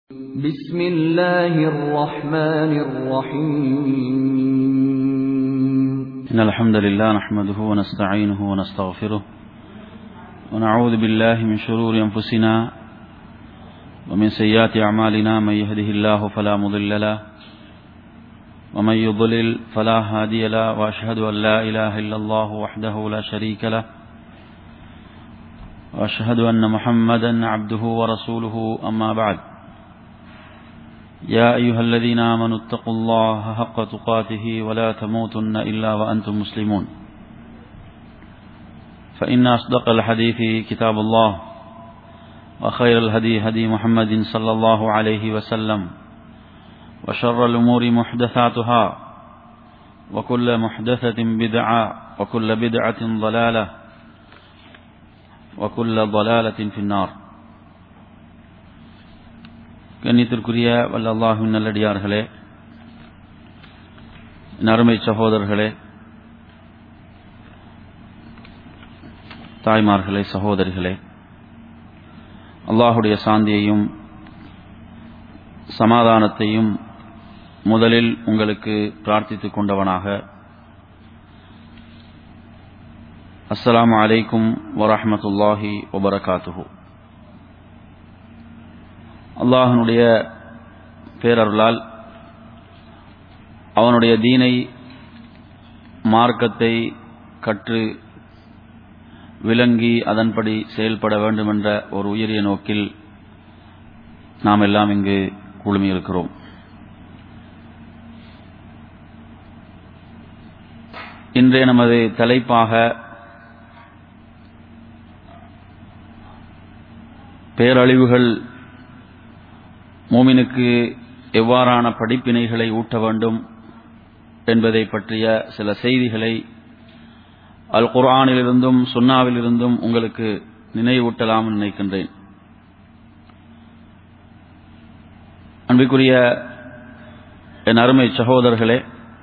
بسم الله الرحمن الرحيم إن الحمد لله نحمده ونستعينه ونستغفره ونعوذ بالله من شرور أنفسنا ومن سيئات أعمالنا من يهده الله فلا مضل له ومن يضلل فلا هادي له وأشهد أن لا إله إلا الله وحده لا شريك له وأشهد أن محمدا عبده ورسوله أما بعد يا أيها الذين آمنوا اتقوا الله حق تقاته ولا تموتن إلا وأنتم مسلمون فإن أصدق الحديث كتاب الله وخير الهدي هدي محمد صلى الله عليه وسلم وشر الأمور محدثاتها وكل محدثة بدعة وكل بدعة ضلالة وكل ضلالة في النار கண்ணியத்திற்குரிய வல்ல அல்லாஹுவின் நல்லடியார்களே என் அருமை சகோதரர்களே தாய்மார்களே சகோதரிகளே அல்லாஹுடைய சாந்தியையும் சமாதானத்தையும் முதலில் உங்களுக்கு பிரார்த்தித்துக் கொண்டவனாக அஸ்ஸலாமு அலைக்கும் வரஹமத்துல்லாஹி வபரகாத்துஹூ அல்லாஹனுடைய பேரருளால் அவனுடைய தீனை மார்க்கத்தை கற்று விளங்கி அதன்படி செயல்பட வேண்டும் என்ற ஒரு உயரிய நோக்கில் நாம் எல்லாம் இங்கு குழுமியிருக்கிறோம் இன்றைய நமது தலைப்பாக பேரழிவுகள் மூமினுக்கு எவ்வாறான படிப்பினைகளை ஊட்ட வேண்டும் என்பதை பற்றிய சில செய்திகளை அல் குர்ஆனிலிருந்தும் சுன்னாவிலிருந்தும் உங்களுக்கு நினைவூட்டலாம் நினைக்கின்றேன் அன்பிற்குரிய என் அருமை சகோதரர்களே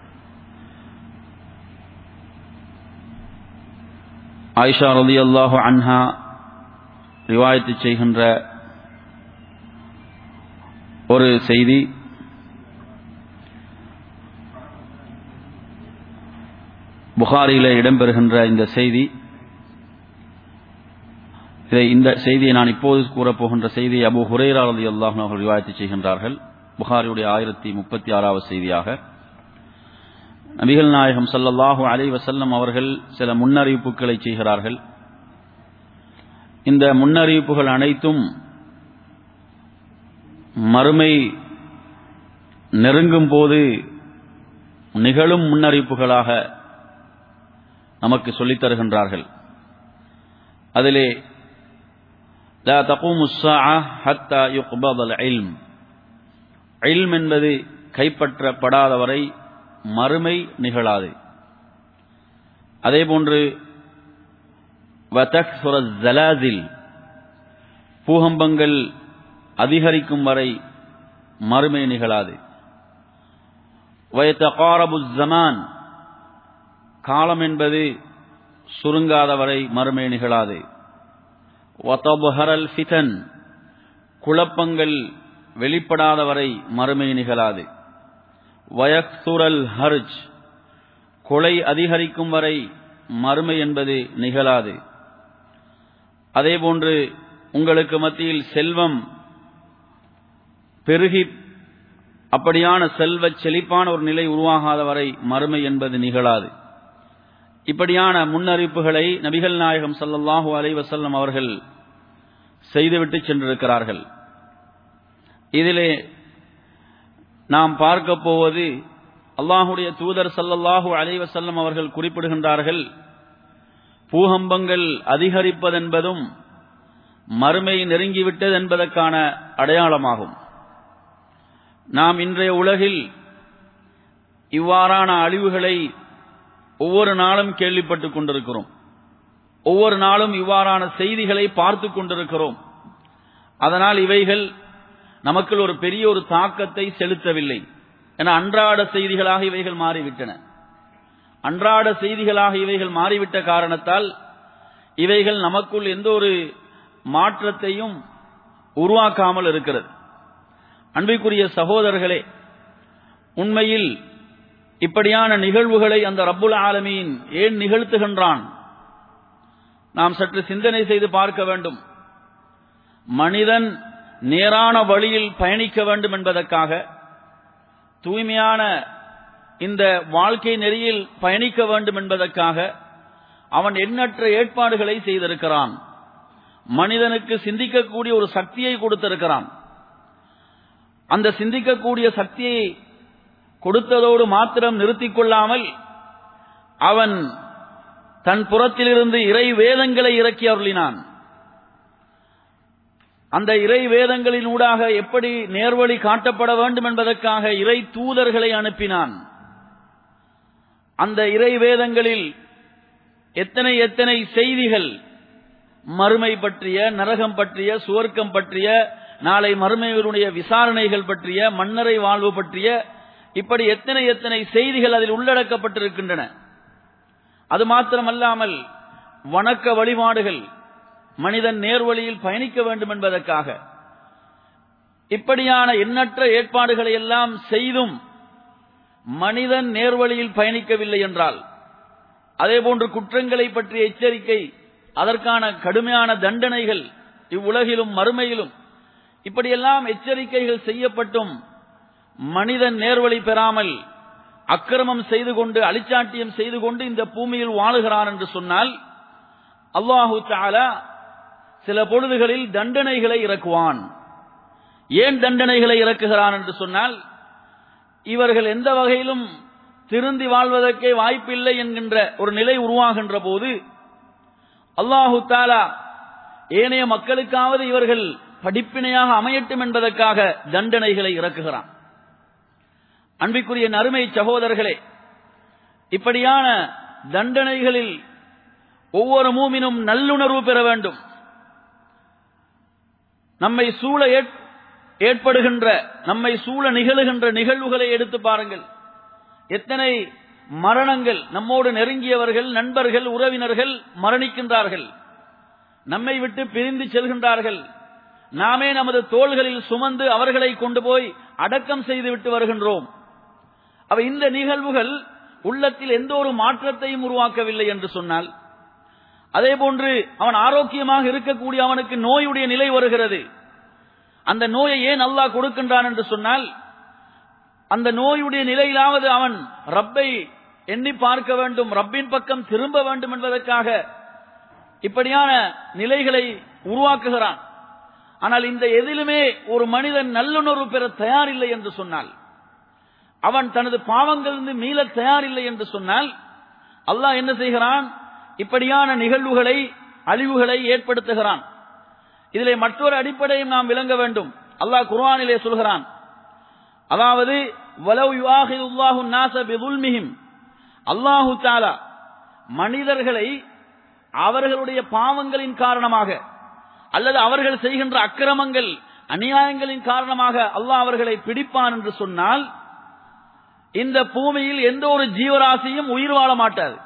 ஆயிஷா ரதி அல்லாஹு அன்ஹா ரிவாயத்து செய்கின்ற ஒரு செய்தி புகாரியில இடம்பெறுகின்ற இந்த செய்தி இதை இந்த செய்தியை நான் இப்போது கூறப்போகின்ற செய்தி அபு ஹுரேரா அலி அல்லாஹ் அவர்கள் விவாதித்து செய்கின்றார்கள் புகாரியுடைய ஆயிரத்தி முப்பத்தி ஆறாவது செய்தியாக நபிகள் நாயகம் சல்லல்லாஹு அலை வசல்லம் அவர்கள் சில முன்னறிவிப்புகளை செய்கிறார்கள் இந்த முன்னறிவிப்புகள் அனைத்தும் மறுமை நெருங்கும் போது நிகழும் முன்னறிவிப்புகளாக நமக்கு சொல்லித் தருகின்றார்கள் அதிலே لا تقوم الساعة حتى يقبض العلم علم என்பது கைப்பற்றப்படாத வரை மறுமை நிகழாது அதேபோன்று வதக்சுர ஜலாசில் பூகம்பங்கள் அதிகரிக்கும் வரை மறுமை நிகழாது வயத்தகாரபு ஜமான் காலம் என்பது சுருங்காத வரை மறுமை நிகழாது வத்தபுஹரல் ஃபிதன் குழப்பங்கள் வெளிப்படாத வரை மறுமை நிகழாது வயக்சுரல் ஹர்ஜ் கொலை அதிகரிக்கும் வரை மறுமை என்பது நிகழாது அதேபோன்று உங்களுக்கு மத்தியில் செல்வம் பெருகி அப்படியான செல்வ செழிப்பான ஒரு நிலை உருவாகாத வரை மறுமை என்பது நிகழாது இப்படியான முன்னறிவிப்புகளை நபிகள் நாயகம் சல்லல்லாஹூ அலை வசல்லம் அவர்கள் செய்துவிட்டு சென்றிருக்கிறார்கள் இதிலே நாம் பார்க்க போவது அல்லாஹுடைய தூதர் சல்லல்லாஹூ அலை வசல்லம் அவர்கள் குறிப்பிடுகின்றார்கள் பூகம்பங்கள் அதிகரிப்பதென்பதும் மறுமை நெருங்கிவிட்டது என்பதற்கான அடையாளமாகும் நாம் இன்றைய உலகில் இவ்வாறான அழிவுகளை ஒவ்வொரு நாளும் கேள்விப்பட்டுக் கொண்டிருக்கிறோம் ஒவ்வொரு நாளும் இவ்வாறான செய்திகளை பார்த்து கொண்டிருக்கிறோம் அதனால் இவைகள் நமக்குள் ஒரு பெரிய ஒரு தாக்கத்தை செலுத்தவில்லை என அன்றாட செய்திகளாக இவைகள் மாறிவிட்டன அன்றாட செய்திகளாக இவைகள் மாறிவிட்ட காரணத்தால் இவைகள் நமக்குள் எந்த ஒரு மாற்றத்தையும் உருவாக்காமல் இருக்கிறது அன்பிற்குரிய சகோதரர்களே உண்மையில் இப்படியான நிகழ்வுகளை அந்த ரப்புல் ஆலமீன் ஏன் நிகழ்த்துகின்றான் நாம் சற்று சிந்தனை செய்து பார்க்க வேண்டும் மனிதன் நேரான வழியில் பயணிக்க வேண்டும் என்பதற்காக தூய்மையான இந்த வாழ்க்கை நெறியில் பயணிக்க வேண்டும் என்பதற்காக அவன் எண்ணற்ற ஏற்பாடுகளை செய்திருக்கிறான் மனிதனுக்கு சிந்திக்கக்கூடிய ஒரு சக்தியை கொடுத்திருக்கிறான் அந்த சிந்திக்கக்கூடிய சக்தியை கொடுத்ததோடு மாத்திரம் நிறுத்திக் கொள்ளாமல் அவன் தன் புறத்திலிருந்து இறை வேதங்களை இறக்கி அருளினான் அந்த இறை வேதங்களின் ஊடாக எப்படி நேர்வழி காட்டப்பட வேண்டும் என்பதற்காக இறை தூதர்களை அனுப்பினான் அந்த இறை வேதங்களில் எத்தனை எத்தனை செய்திகள் மறுமை பற்றிய நரகம் பற்றிய சுவர்க்கம் பற்றிய நாளை மறுமையினுடைய விசாரணைகள் பற்றிய மன்னரை வாழ்வு பற்றிய இப்படி எத்தனை எத்தனை செய்திகள் அதில் உள்ளடக்கப்பட்டிருக்கின்றன அது மாத்திரமல்லாமல் வணக்க வழிபாடுகள் மனிதன் நேர்வழியில் பயணிக்க வேண்டும் என்பதற்காக இப்படியான எண்ணற்ற ஏற்பாடுகளை எல்லாம் செய்தும் மனிதன் நேர்வழியில் பயணிக்கவில்லை என்றால் அதேபோன்று குற்றங்களை பற்றிய எச்சரிக்கை அதற்கான கடுமையான தண்டனைகள் இவ்வுலகிலும் மறுமையிலும் இப்படியெல்லாம் எச்சரிக்கைகள் செய்யப்பட்டும் மனிதன் நேர்வழி பெறாமல் அக்கிரமம் செய்து கொண்டு அழிச்சாட்டியம் செய்து கொண்டு இந்த பூமியில் வாழுகிறான் என்று சொன்னால் அல்லாஹு தாலா சில பொழுதுகளில் தண்டனைகளை இறக்குவான் ஏன் தண்டனைகளை இறக்குகிறான் என்று சொன்னால் இவர்கள் எந்த வகையிலும் திருந்தி வாழ்வதற்கே வாய்ப்பில்லை என்கின்ற ஒரு நிலை உருவாகின்ற போது அல்லாஹு தாலா ஏனைய மக்களுக்காவது இவர்கள் படிப்பினையாக அமையட்டும் என்பதற்காக தண்டனைகளை இறக்குகிறான் அன்பிற்குரிய நறுமை சகோதரர்களே இப்படியான தண்டனைகளில் ஒவ்வொரு மூமினும் நல்லுணர்வு பெற வேண்டும் நம்மை சூழ ஏற்படுகின்ற நம்மை சூழ நிகழுகின்ற நிகழ்வுகளை எடுத்து பாருங்கள் எத்தனை மரணங்கள் நம்மோடு நெருங்கியவர்கள் நண்பர்கள் உறவினர்கள் மரணிக்கின்றார்கள் நம்மை விட்டு பிரிந்து செல்கின்றார்கள் நாமே நமது தோள்களில் சுமந்து அவர்களை கொண்டு போய் அடக்கம் செய்து விட்டு வருகின்றோம் அவ இந்த நிகழ்வுகள் உள்ளத்தில் எந்த ஒரு மாற்றத்தையும் உருவாக்கவில்லை என்று சொன்னால் அதே போன்று அவன் ஆரோக்கியமாக இருக்கக்கூடிய அவனுக்கு நோயுடைய நிலை வருகிறது அந்த நோயை ஏன் அல்லாஹ் கொடுக்கின்றான் என்று சொன்னால் அந்த நோயுடைய நிலையிலாவது அவன் ரப்பை எண்ணி பார்க்க வேண்டும் ரப்பின் பக்கம் திரும்ப வேண்டும் என்பதற்காக இப்படியான நிலைகளை உருவாக்குகிறான் ஆனால் இந்த எதிலுமே ஒரு மனிதன் நல்லுணர்வு பெற தயாரில்லை என்று சொன்னால் அவன் தனது பாவங்களிலிருந்து மீள தயாரில்லை என்று சொன்னால் அல்லாஹ் என்ன செய்கிறான் இப்படியான நிகழ்வுகளை அழிவுகளை ஏற்படுத்துகிறான் இதிலே மற்றொரு அடிப்படையும் நாம் விளங்க வேண்டும் அல்லாஹ் குர்ஆனிலே சொல்கிறான் அதாவது வலவ் யுவாஹிதுல்லாஹு நாஸ பிதுல்மிஹிம் அல்லாஹு தஆலா மனிதர்களை அவர்களுடைய பாவங்களின் காரணமாக அல்லது அவர்கள் செய்கின்ற அக்கிரமங்கள் அநியாயங்களின் காரணமாக அல்லாஹ் அவர்களை பிடிப்பான் என்று சொன்னால் இந்த பூமியில் எந்த ஒரு ஜீவராசியும் உயிர் வாழ மாட்டாது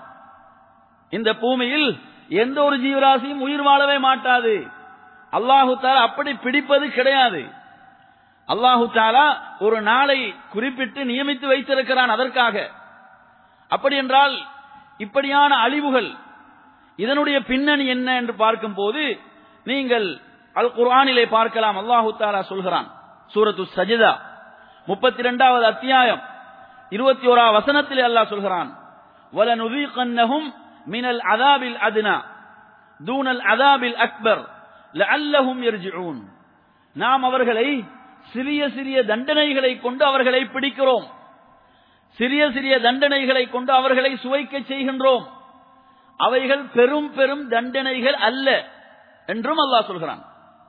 இந்த பூமியில் எந்த ஒரு ஜீவராசியும் உயிர் வாழவே மாட்டாது அல்லாஹு தாலா அப்படி பிடிப்பது கிடையாது அல்லாஹு தாலா ஒரு நாளை குறிப்பிட்டு நியமித்து வைத்திருக்கிறான் அதற்காக அப்படி என்றால் இப்படியான அழிவுகள் இதனுடைய பின்னணி என்ன என்று பார்க்கும் போது நீங்கள் அல் குர்ஆனிலே பார்க்கலாம் அல்லாஹு தாலா சொல்கிறான் சூரத்து சஜிதா முப்பத்தி இரண்டாவது அத்தியாயம் இருபத்தி ஓரா வசனத்திலே அல்லாஹ் சொல்கிறான் وَلَنُذِيقَنَّهُمْ مِنَ الْعَذَابِ الْأَدْنَى دُونَ الْعَذَابِ الْأَكْبَرِ لَعَلَّهُمْ يَرْجِعُونَ நாம் அவர்களை சிறிய சிறிய தண்டனைகளை கொண்டு அவர்களை பிடிக்கிறோம் சிறிய சிறிய தண்டனைகளை கொண்டு அவர்களை சுவைக்க செய்கின்றோம் அவைகள் பெரும் பெரும் தண்டனைகள் அல்ல என்றும் அல்லாஹ் சொல்கிறான்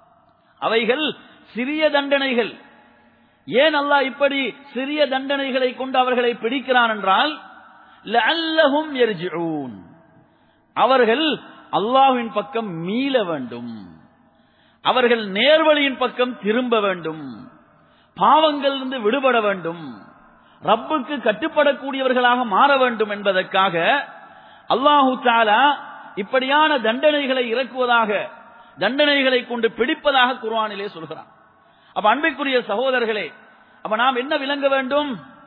அவைகள் சிறிய தண்டனைகள் ஏன் அல்லாஹ் இப்படி சிறிய தண்டனைகளை கொண்டு அவர்களை பிடிக்கிறான் என்றால் லஅல்லஹும் யர்ஜிஊன் அவர்கள் அல்லாஹ்வின் பக்கம் மீள வேண்டும் அவர்கள் நேர்வழியின் பக்கம் திரும்ப வேண்டும் பாவங்களிலிருந்து விடுபட வேண்டும் ரப்புக்கு கட்டுப்படக்கூடியவர்களாக மாற வேண்டும் என்பதற்காக அல்லாஹு தாலா இப்படியான தண்டனைகளை இறக்குவதாக தண்டனைகளை கொண்டு பிடிப்பதாக குர்ஆனிலே சொல்கிறான் அப்ப அன்பிற்குரிய சகோதரர்களே அப்ப நாம் என்ன விளங்க வேண்டும்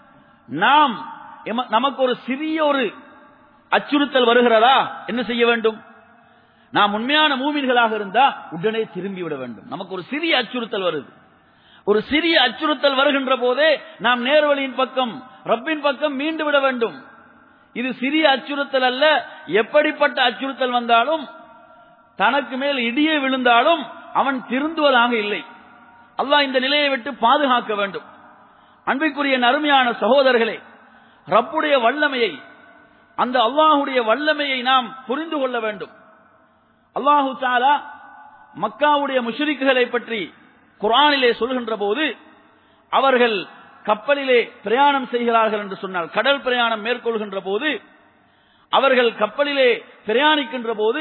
நாம் எம- நமக்கு ஒரு சிறிய ஒரு அச்சுறுத்தல் வருகிறதா என்ன செய்ய வேண்டும் நாம் உண்மையான மூமின்களாக இருந்தா உடனே திரும்பி விட வேண்டும் நமக்கு ஒரு சிறிய அச்சுறுத்தல் வருது ஒரு சிறிய அச்சுறுத்தல் வருகின்ற போதே நாம் நேர்வழியின் பக்கம் ரப்பின் பக்கம் மீண்டு விட வேண்டும் இது சிறிய அச்சுறுத்தல் அல்ல எப்படிப்பட்ட அச்சுறுத்தல் வந்தாலும் தனக்கு மேல் இடியே விழுந்தாலும் அவன் திருந்துவதாக இல்லை அல்லாஹ் இந்த நிலையை விட்டு பாதுகாக்க வேண்டும் அன்பிற்குரிய அருமையான சகோதரர்களே ரப்புடைய வல்லமையை அந்த அல்லாஹுடைய வல்லமையை நாம் புரிந்து கொள்ள வேண்டும் அல்லாஹு தாலா மக்காவுடைய முஷ்ரிக்குகளை பற்றி குர்ஆனிலே சொல்கின்ற போது அவர்கள் கப்பலிலே பிரயாணம் செய்கிறார்கள் என்று சொன்னால் கடல் பிரயாணம் மேற்கொள்கின்ற போது அவர்கள் கப்பலிலே பிரயாணிக்கின்ற போது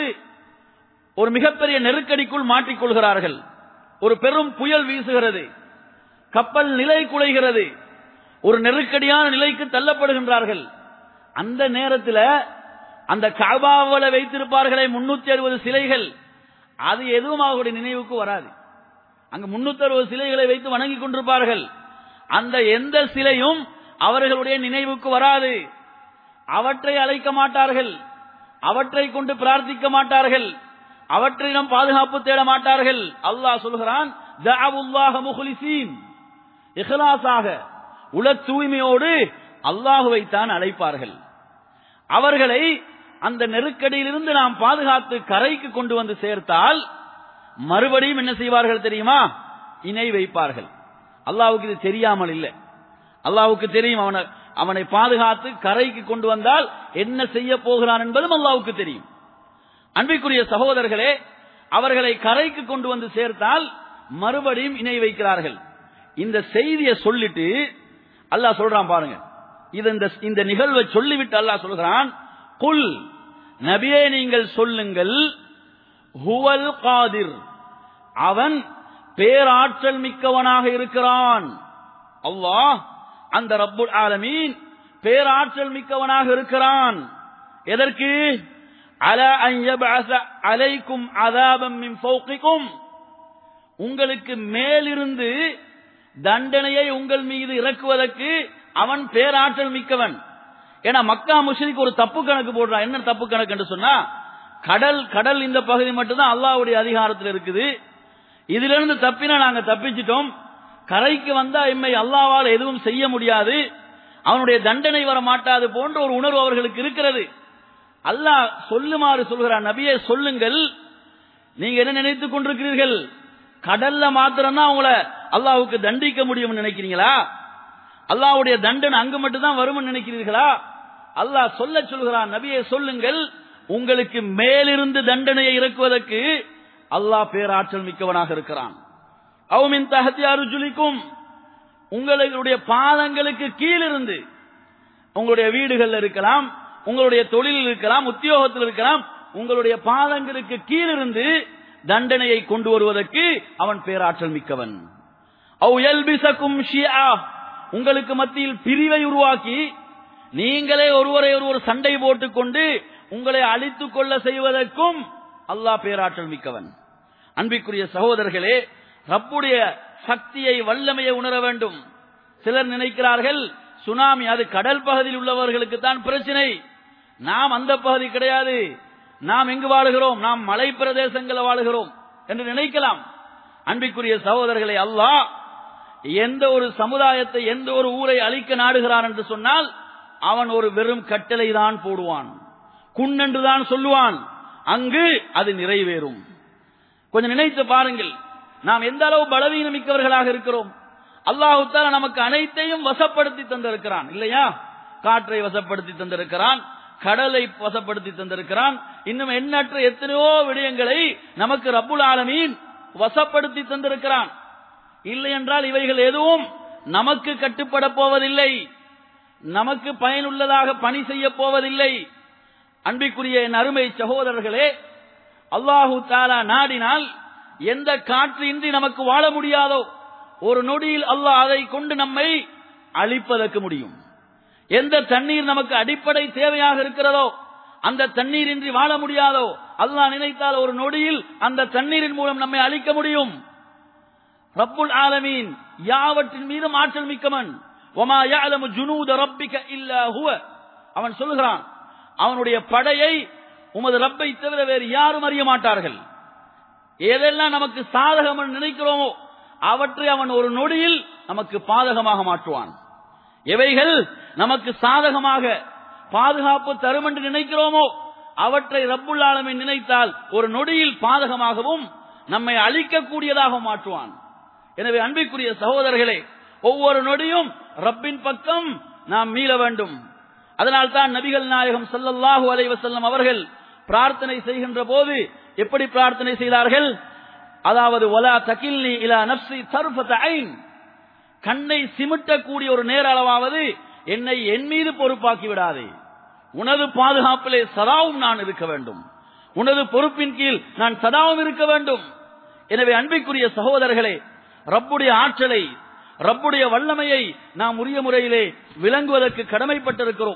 ஒரு மிகப்பெரிய நெருக்கடிக்குள் மாட்டிக்கொள்கிறார்கள் ஒரு பெரும் புயல் வீசுகிறது கப்பல் நிலை குலைகிறது ஒரு நெருக்கடியான நிலைக்கு தள்ளப்படுகின்றார்கள் அந்த நேரத்தில் அந்த காபாவில் வைத்திருப்பார்களே முன்னூத்தி அறுபது சிலைகள் அது எதுவும் அவர்களுடைய நினைவுக்கு வராது அங்கு முன்னூத்தி அறுபது சிலைகளை வைத்து வணங்கிக் கொண்டிருப்பார்கள் அந்த எந்த சிலையும் அவர்களுடைய நினைவுக்கு வராது அவற்றை அழைக்க மாட்டார்கள் அவற்றை கொண்டு பிரார்த்திக்க மாட்டார்கள் அவற்றிடம் பாதுகாப்பு தேட மாட்டார்கள் அல்லாஹ் சொல்கிறான் தஅவுல்லாஹ முஹ்லிசீன் இஹ்லாஸாக உல தூய்மையோடு அல்லாஹுவை தான் அழைப்பார்கள் அவர்களை அந்த நெருக்கடியிலிருந்து நாம் பாதுகாத்து கரைக்கு கொண்டு வந்து சேர்த்தால் மறுபடியும் என்ன செய்வார்கள் தெரியுமா இணை வைப்பார்கள் அல்லாஹ்வுக்கு இது தெரியாமல் இல்லை அல்லாஹ்வுக்கு தெரியும் அவனை அவனை பாதுகாத்து கரைக்கு கொண்டு வந்தால் என்ன செய்ய போகிறான் என்பதும் அல்லாஹ்வுக்கு தெரியும் அன்பிற்குரிய சகோதரர்களே அவர்களை கரைக்கு கொண்டு வந்து சேர்த்தால் மறுபடியும் இணை வைக்கிறார்கள் இந்த செய்தியை சொல்லிட்டு அல்லாஹ் சொல்றான் பாருங்க இது இந்த இந்த நிகழ்வை சொல்லிவிட்டு அல்லாஹ் சொல்கிறான் குல் நபியே நீங்கள் சொல்லுங்கள் ஹுவல் காதிர் அவன் பேராற்றல் மிக்கவனாக இருக்கிறான் அல்லாஹ் அந்த ரப்புல் ஆலமீன் பேராற்றல் மிக்கவனாக இருக்கிறான் எதற்கு அல அன் யப்அஸ அலைக்கும் அதாபம் மின் ஃபௌகிக்கும் உங்களுக்கு மேலிருந்து தண்டனையை உங்கள் மீது இறக்குவதற்கு அவன் பேராற்றல் மிக்கவன் ஏன்னா மக்கா முஷ்ரிக் ஒரு தப்பு கணக்கு போடுறான் என்ன தப்பு கணக்கு என்று சொன்னா கடல் கடல் இந்த பகுதி மட்டும்தான் அல்லாஹ்வுடைய அதிகாரத்தில் இருக்குது இதிலிருந்து தப்பினா நாங்க தப்பிச்சிட்டோம் கரைக்கு வந்தா எம்மை அல்லாவால் எதுவும் செய்ய முடியாது அவனுடைய தண்டனை வர மாட்டாது போன்ற ஒரு உணர்வு அவர்களுக்கு இருக்கிறது அல்லாஹ் சொல்லுமாறு சொல்கிறான் நபியே சொல்லுங்கள் நீங்க என்ன நினைத்துக் கொண்டிருக்கிறீர்கள் கடல்ல மாத்திரம்தான் உங்களை அல்லாஹ்வுக்கு தண்டிக்க முடியும்னு நினைக்கிறீங்களா அல்லாஹ்வுடைய தண்டனை அங்கு மட்டும்தான் வரும்னு நினைக்கிறீர்களா அல்லாஹ் சொல்ல சொல்கிறான் நபியே சொல்லுங்கள் உங்களுக்கு மேலிருந்து தண்டனையை இறக்குவதற்கு அல்லாஹ் பேராற்றல் மிக்கவனாக இருக்கிறான் அவுமின் தகத்தி அருஜுலிக்கும் உங்களுடைய பாதங்களுக்கு கீழிருந்து உங்களுடைய வீடுகள்ல இருக்கலாம் உங்களுடைய தொழிலில் இருக்கலாம் உத்தியோகத்தில் இருக்கலாம் உங்களுடைய பாதங்களுக்கு கீழிருந்து தண்டனையை கொண்டு வருவதற்கு அவன் பேராற்றல் மிக்கவன் அவ் எல்பிசக்கும் ஷியா உங்களுக்கு மத்தியில் பிரிவை உருவாக்கி நீங்களே ஒருவரை ஒருவர் சண்டை போட்டுக்கொண்டு உங்களை அழித்துக் கொள்ள செய்வதற்கும் அல்லாஹ் பேராற்றல் மிக்கவன் அன்பிற்குரிய சகோதரர்களே ரப்புடைய சக்தியை வல்லமையை உணர வேண்டும் சிலர் நினைக்கிறார்கள் சுனாமி அது கடல் பகுதியில் உள்ளவர்களுக்கு தான் பிரச்சனை நாம் அந்த பகுதி கிடையாது நாம் எங்கு வாழுகிறோம் நாம் மலை பிரதேசங்களில் வாழுகிறோம் என்று நினைக்கலாம் அன்பிற்குரிய சகோதரர்களை அல்லாஹ் எந்த ஒரு சமுதாயத்தை எந்த ஒரு ஊரை அழிக்க நாடுகிறான் என்று சொன்னால் அவன் ஒரு வெறும் கட்டளை தான் போடுவான் குன்னென்று தான் சொல்லுவான் அங்கு அது நிறைவேறும் கொஞ்சம் நினைத்து பாருங்கள் நாம் எந்த அளவு பலவீனமிக்கவர்களாக இருக்கிறோம் அல்லாஹு தாலா நமக்கு அனைத்தையும் வசப்படுத்தி தந்திருக்கிறான் இல்லையா காற்றை வசப்படுத்தி தந்திருக்கிறான் கடலை வசப்படுத்தி தந்திருக்கிறான் இன்னும் எண்ணற்ற எத்தனையோ விடயங்களை நமக்கு ரப்புல் ஆலமீன் வசப்படுத்தி தந்திருக்கிறான் இல்லை என்றால் இவைகள் எதுவும் நமக்கு கட்டுப்பட போவதில்லை நமக்கு பயனுள்ளதாக பணி செய்ய போவதில்லை அன்பிற்குரிய என் அருமை சகோதரர்களே அல்லாஹு தாலா நாடினால் எந்த காற்று இன்றி நமக்கு வாழ முடியாதோ ஒரு நொடியில் அல்லாஹ் அதை கொண்டு நம்மை அழிப்பதற்கு முடியும் எந்த தண்ணீர் நமக்கு அடிப்படை தேவையாக இருக்கிறதோ அந்த தண்ணீர் இன்றி வாழ முடியாதோ அல்லாஹ் நினைத்தால் ஒரு நொடியில் அந்த தண்ணீரின் மூலம் நம்மை அழிக்க முடியும் ரப்புல் ஆலமீன் யாவற்றின் மீதும் ஆற்றல் மிக்கவன் ஒமா யாலமு ஜுனூத ரப்பிக இல்லா ஹுவ அவன் சொல்லுகிறான் அவனுடைய படையை உமது ரப்பை தவிர வேறு யாரும் அறிய மாட்டார்கள் எதெல்லாம் நமக்கு சாதகம் என்று நினைக்கிறோமோ அவற்றை அவன் ஒரு நொடியில் நமக்கு பாதகமாக மாற்றுவான் எவைகள் நமக்கு சாதகமாக பாதுகாப்பு தரும் என்று நினைக்கிறோமோ அவற்றை ரப்புல் ஆலமீன் நினைத்தால் ஒரு நொடியில் பாதகமாகவும் நம்மை அழிக்கக்கூடியதாக மாற்றுவான் எனவே அன்பிற்குரிய சகோதரர்களே ஒவ்வொரு நொடியும் ரப்பின் பக்கம் நாம் மீள வேண்டும் அதனால் தான் நபிகள் நாயகம் ஸல்லல்லாஹு அலைஹி வஸல்லம் அவர்கள் பிரார்த்தனை செய்கின்ற போது எப்படி பிரார்த்தனை செய்தார்கள் அதாவது ஒலா தகில்னி இலா நப்சி தர்ஃபத ஐன் கண்ணை சிமிட்டக்கூடிய ஒரு நேர அளவாவது என்னை என் மீது பொறுப்பாக்கி விடாதே உனது பாதுகாப்பிலே சதாவும் நான் இருக்க வேண்டும் உனது பொறுப்பின் கீழ் நான் சதாவும் இருக்க வேண்டும் எனவே அன்பிற்குரிய சகோதரர்களே ரப்புடைய ஆற்றலை ரப்புடைய வல்லமையை நாம் உரிய முறையிலே விளங்குவதற்கு கடமைப்பட்டிருக்கிறோம்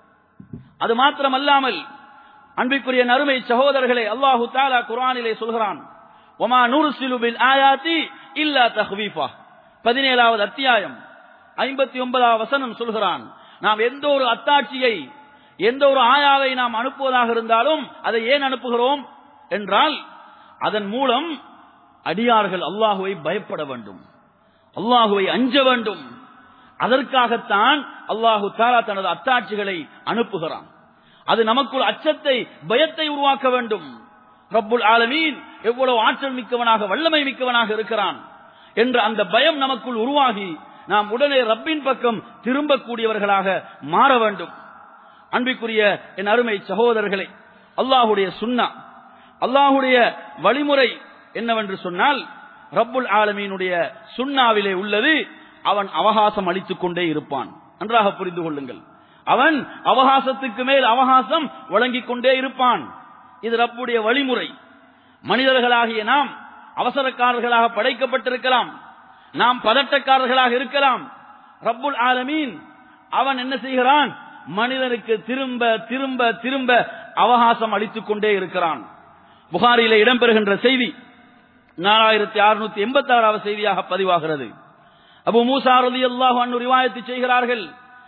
அது மாத்திரமல்லாமல் அன்பிற்குரிய நறுமை சகோதரர்களே அல்லாஹு தாலா குர்ஆனிலே சொல்கிறான் ஒமா நூறு பில் ஆயாத்தி இல்லா தஹ்வீஃபா பதினேழாவது அத்தியாயம் ஐம்பத்தி ஒன்பதாவது வசனம் சொல்கிறான் நாம் எந்த ஒரு அத்தாட்சியை எந்த ஒரு ஆயாவை நாம் அனுப்புவதாக இருந்தாலும் அதை ஏன் அனுப்புகிறோம் என்றால் அதன் மூலம் அடியார்கள் அல்லாஹுவை பயப்பட வேண்டும் அல்லாஹுவை அஞ்ச வேண்டும் அதற்காகத்தான் அல்லாஹு தாலா தனது அத்தாட்சிகளை அனுப்புகிறான் அது நமக்குள் அச்சத்தை பயத்தை உருவாக்க வேண்டும் ரப்புல் ஆலமீன் எவ்வளவு ஆற்றல் மிக்கவனாக வல்லமை மிக்கவனாக இருக்கிறான் என்ற அந்த பயம் நமக்குள் உருவாகி நாம் உடனே ரப்பின் பக்கம் திரும்பக்கூடியவர்களாக மாற வேண்டும் அன்பிற்குரிய என் அருமை சகோதரர்களே அல்லாஹுடைய சுன்னா அல்லாஹுடைய வழிமுறை என்னவென்று சொன்னால் ரப்புல் ஆலமீனுடைய சுண்ணாவிலே உள்ளது அவன் அவகாசம் அளித்துக் கொண்டே இருப்பான் நன்றாக புரிந்து கொள்ளுங்கள் அவன் அவகாசத்துக்கு மேல் அவகாசம் வழங்கிக் கொண்டே இருப்பான் இது ரப்புடைய வழிமுறை மனிதர்களாகிய நாம் அவசரக்காரர்களாக படைக்கப்பட்டிருக்கலாம் நாம் பதட்டக்காரர்களாக இருக்கலாம் ரப்புல் ஆலமீன் அவன் என்ன செய்கிறான் மனிதனுக்கு திரும்ப திரும்ப திரும்ப அவகாசம் அளித்துக் கொண்டே இருக்கிறான் புகாரிலே இடம்பெறுகின்ற செய்தி நாலாயிரத்தி அறுநூத்தி எண்பத்தி ஆறாவது செய்தியாக பதிவாகிறது அபு மூசா ரலி அல்லாஹ் அன்னு ரிவாயத்து செய்கிறார்கள்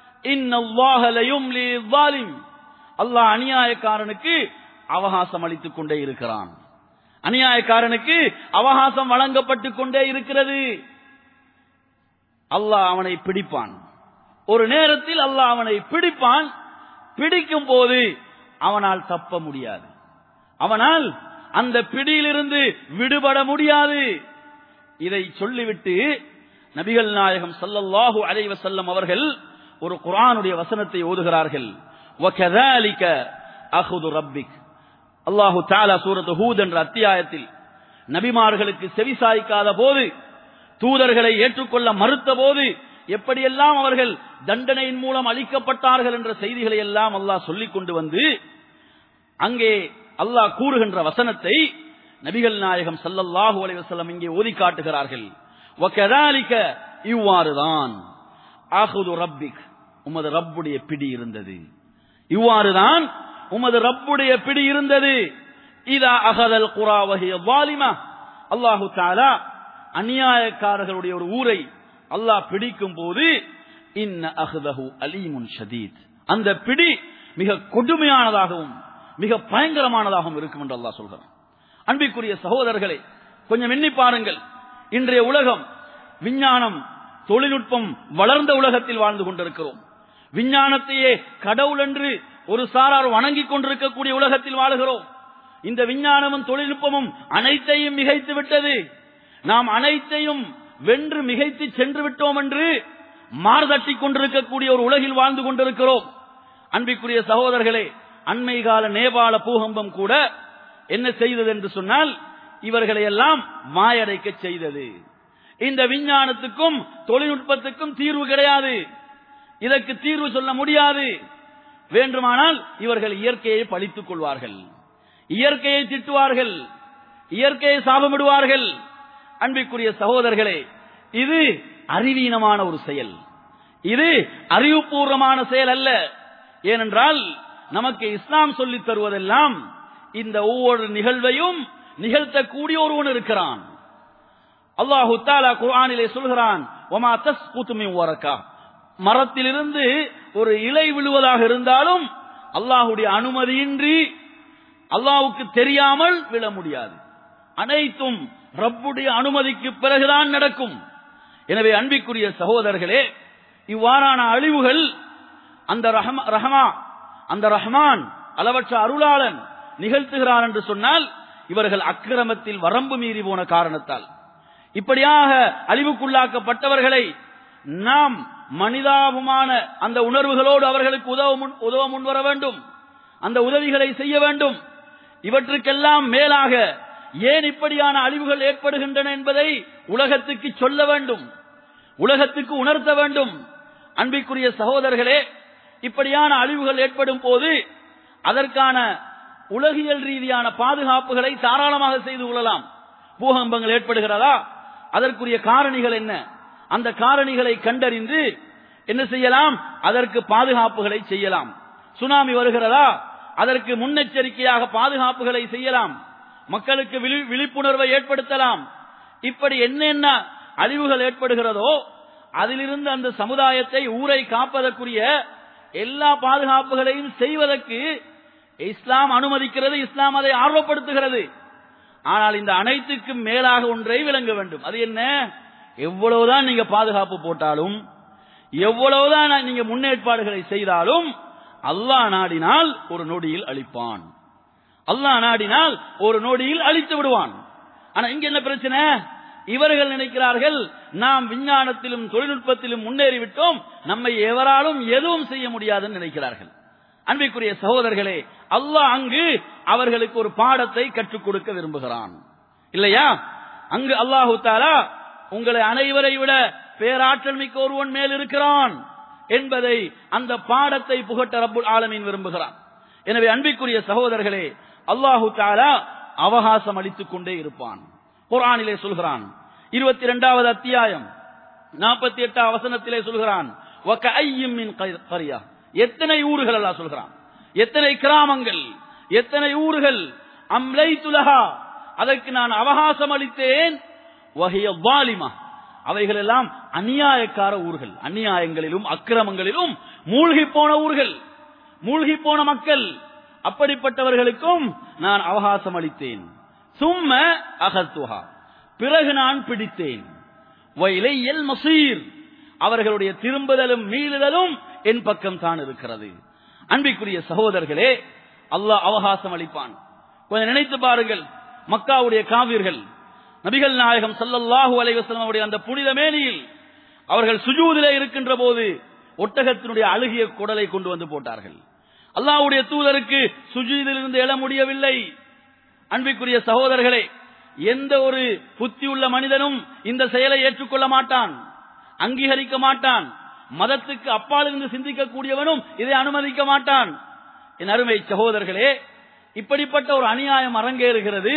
அல்லாஹ் அநியாயக்காரனுக்கு அவகாசம் அளித்துக் கொண்டே இருக்கிறான் அநியாயக்காரனுக்கு அவகாசம் வழங்கப்பட்டுக் கொண்டே இருக்கிறது அல்லாஹ் அவனை பிடிப்பான் ஒரு நேரத்தில் அல்லாஹ் அவனை பிடிப்பான் பிடிக்கும் போது அவனால் தப்ப முடியாது அவனால் அந்த பிடியிலிருந்து விடுபட முடியாது இதை சொல்லிவிட்டு நபிகள் நாயகம் சல்லல்லாஹு அலைவ செல்லம் அவர்கள் ஒரு குரானுடைய வசனத்தை ஓதுகிறார்கள் அஹுது ரப்பிக் அல்லாஹு தாலா சூரத்து ஹூத் என்ற அத்தியாயத்தில் நபிமார்களுக்கு செவிசாய்க்காத போது தூதர்களை ஏற்றுக்கொள்ள மறுத்த போது எப்படியெல்லாம் அவர்கள் தண்டனையின் மூலம் அளிக்கப்பட்டார்கள் என்ற செய்திகளை எல்லாம் அல்லாஹ் சொல்லிக் கொண்டு வந்து அங்கே அல்லாஹ் கூறுகின்ற வசனத்தை நபிகள் நாயகம் சல்லல்லாஹு அலைஹி வஸல்லம் இங்கே ஓதி காட்டுகிறார்கள் வகதாலிக இவ்வாறுதான் ஆஹுது ரப்பிக் உமது ரப்புடைய பிடி இருந்தது இவ்வாறுதான் உமது ரப்புடைய பிடி இருந்தது இதா அகதல் குரா வகிய வாலிமா அல்லாஹு தாலா அநியாயக்காரர்களுடைய ஒரு ஊரை அல்லாஹ் பிடிக்கும் போது இன்ன அஹ்தஹு அலீமுன் ஷதீத் அந்த பிடி மிக கொடுமையானதாகவும் மிக பயங்கரமானதாகவும் இருக்கும் என்று அல்லாஹ் சொல்கிறான் அன்பிற்குரிய சகோதரர்களே கொஞ்சம் எண்ணி பாருங்கள் இன்றைய உலகம் விஞ்ஞானம் தொழில்நுட்பம் வளர்ந்த உலகத்தில் வாழ்ந்து கொண்டிருக்கிறோம் விஞ்ஞானத்தையே கடவுள் என்று ஒரு சாரார் வணங்கிக் கொண்டிருக்கக்கூடிய உலகத்தில் வாழுகிறோம் இந்த விஞ்ஞானமும் தொழில்நுட்பமும் அனைத்தையும் மிகைத்து விட்டது நாம் அனைத்தையும் வென்று மிகைத்து சென்று விட்டோம் என்று மார்தட்டி கொண்டிருக்கக்கூடிய ஒரு உலகில் வாழ்ந்து கொண்டிருக்கிறோம் அன்பிற்குரிய சகோதரர்களே அண்மை கால நேபாள பூகம்பம் கூட என்ன செய்தது என்று சொன்னால் இவர்களை எல்லாம் மாயடைக்க செய்தது இந்த விஞ்ஞானத்துக்கும் தொழில்நுட்பத்துக்கும் தீர்வு கிடையாது இதற்கு தீர்வு சொல்ல முடியாது வேண்டுமானால் இவர்கள் இயற்கையை பழித்துக் கொள்வார்கள் இயற்கையை திட்டுவார்கள் இயற்கையை சாபமிடுவார்கள் அன்பிற்குரிய சகோதரர்களே இது அறிவீனமான ஒரு செயல் இது அறிவுபூர்வமான செயல் அல்ல ஏனென்றால் நமக்கு இஸ்லாம் சொல்லித் தருவதெல்லாம் இந்த ஒவ்வொரு நிகழ்வையும் நிகழ்த்தக்கூடிய ஒருவன் இருக்கிறான் அல்லாஹு தாலா குர்ஆனிலே சொல்கிறான் ஒமா தஸ்குத்து மின் வரக்கா மரத்திலிருந்து ஒரு இலை விழுவதாக இருந்தாலும் அல்லாஹுடைய அனுமதியின்றி அல்லாஹ்வுக்கு தெரியாமல் விழ முடியாது அனைத்தும் ரப்புடைய அனுமதிக்கு பிறகுதான் நடக்கும் எனவே அன்பிற்குரிய சகோதரர்களே இவ்வாறான அழிவுகள் அந்த ரஹம ரஹமா அந்த ரஹ்மான் அளவற்ற அருளாளன் நிகழ்த்துகிறான் என்று சொன்னால் இவர்கள் அக்கிரமத்தில் வரம்பு மீறி போன காரணத்தால் இப்படியாக அழிவுக்குள்ளாக்கப்பட்டவர்களை நாம் மனிதாபமான அந்த உணர்வுகளோடு அவர்களுக்கு உதவ முன் உதவ முன்வர வேண்டும் அந்த உதவிகளை செய்ய வேண்டும் இவற்றுக்கெல்லாம் மேலாக ஏன் இப்படியான அழிவுகள் ஏற்படுகின்றன என்பதை உலகத்துக்கு சொல்ல வேண்டும் உலகத்துக்கு உணர்த்த வேண்டும் அன்பிற்குரிய சகோதரர்களே இப்படியான அழிவுகள் ஏற்படும் போது அதற்கான உலகியல் ரீதியான பாதுகாப்புகளை தாராளமாக செய்து கொள்ளலாம் பூகம்பங்கள் ஏற்படுகிறதா அதற்குரிய காரணிகள் என்ன அந்த காரணிகளை கண்டறிந்து என்ன செய்யலாம் அதற்கு பாதுகாப்புகளை செய்யலாம் சுனாமி வருகிறதா அதற்கு முன்னெச்சரிக்கையாக பாதுகாப்புகளை செய்யலாம் மக்களுக்கு விழி- விழிப்புணர்வை ஏற்படுத்தலாம் இப்படி என்னென்ன அழிவுகள் ஏற்படுகிறதோ அதிலிருந்து அந்த சமுதாயத்தை ஊரை காப்பதற்குரிய எல்லா பாதுகாப்புகளையும் செய்வதற்கு இஸ்லாம் அனுமதிக்கிறது இஸ்லாம் அதை ஆர்வப்படுத்துகிறது ஆனால் இந்த அனைத்துக்கும் மேலாக ஒன்றை விளங்க வேண்டும் அது என்ன எவ்வளவுதான் நீங்க பாதுகாப்பு போட்டாலும் எவ்வளவுதான் நீங்க முன்னேற்பாடுகளை செய்தாலும் அல்லாஹ் நாடினால் ஒரு நொடியில் அழிப்பான் அல்லாஹ் நாடினால் ஒரு நொடியில் அழித்து விடுவான் ஆனா இங்க என்ன பிரச்சனை இவர்கள் நினைக்கிறார்கள் நாம் விஞ்ஞானத்திலும் தொழில்நுட்பத்திலும் முன்னேறிவிட்டோம் நம்மை எவராலும் எதுவும் செய்ய முடியாதுன்னு நினைக்கிறார்கள் அன்பிற்குரிய சகோதரர்களே அல்லாஹ் அங்கு அவர்களுக்கு ஒரு பாடத்தை கற்றுக் கொடுக்க விரும்புகிறான் இல்லையா அங்கு அல்லாஹு தாலா உங்களை அனைவரை விட பேராற்றல் மிக்க ஒருவன் மேல் இருக்கிறான் என்பதை அந்த பாடத்தை புகட்ட ரப்புல் ஆலமீன் விரும்புகிறான் எனவே அன்பிற்குரிய சகோதரர்களே அல்லாஹு தாலா அவகாசம் அளித்துக் கொண்டே இருப்பான் குர்ஆனிலே சொல்கிறான் இருபத்தி இரண்டாவது அத்தியாயம் நாற்பத்தி எட்டாம் வசனத்திலே சொல்கிறான் "வகஅய்யிம் மின் கர்- கர்யா." எத்தனை ஊர்கள் அல்லாஹ் சொல்கிறான் எத்தனை கிராமங்கள் எத்தனை ஊர்கள் அம்லைத்துலஹா அதற்கு நான் அவகாசம் அளித்தேன் வஹிய வாலிமா அவைகள் எல்லாம் அநியாயக்கார ஊர்கள் அநியாயங்களிலும் அக்கிரமங்களிலும் மூழ்கி போன ஊர்கள் மூழ்கி போன மக்கள் அப்படிப்பட்டவர்களுக்கும் நான் அவகாசம் அளித்தேன் சும்ம அகத்துஹா பிறகு நான் பிடித்தேன் வயலையல் மசீர் அவர்களுடைய திரும்புதலும் மீளுதலும் என் பக்கம் தான் இருக்கிறது அன்பிற்குரிய சகோதரர்களே அல்லாஹ் அவகாசம் அளிப்பான் கொஞ்சம் நினைத்து பாருங்கள் மக்காவுடைய காவியர்கள் நபிகள் நாயகம் ஸல்லல்லாஹு அலைஹி வஸல்லம் அவருடைய அந்த புனித மேனியில் அவர்கள் சுஜூதிலே இருக்கின்ற போது ஒட்டகத்தினுடைய அழுகிய குடலை கொண்டு வந்து போட்டார்கள் அல்லாஹ்வுடைய தூதருக்கு சுஜூதிலிருந்து எழ முடியவில்லை அன்பிற்குரிய சகோதரர்களே எந்த ஒரு புத்தியுள்ள மனிதனும் இந்த செயலை ஏற்றுக்கொள்ள மாட்டான் அங்கீகரிக்க மாட்டான் மதத்துக்கு அப்பாலிருந்து சிந்திக்கக்கூடியவனும் இதை அனுமதிக்க மாட்டான் என் அருமை சகோதரர்களே இப்படிப்பட்ட ஒரு அநியாயம் அரங்கேறுகிறது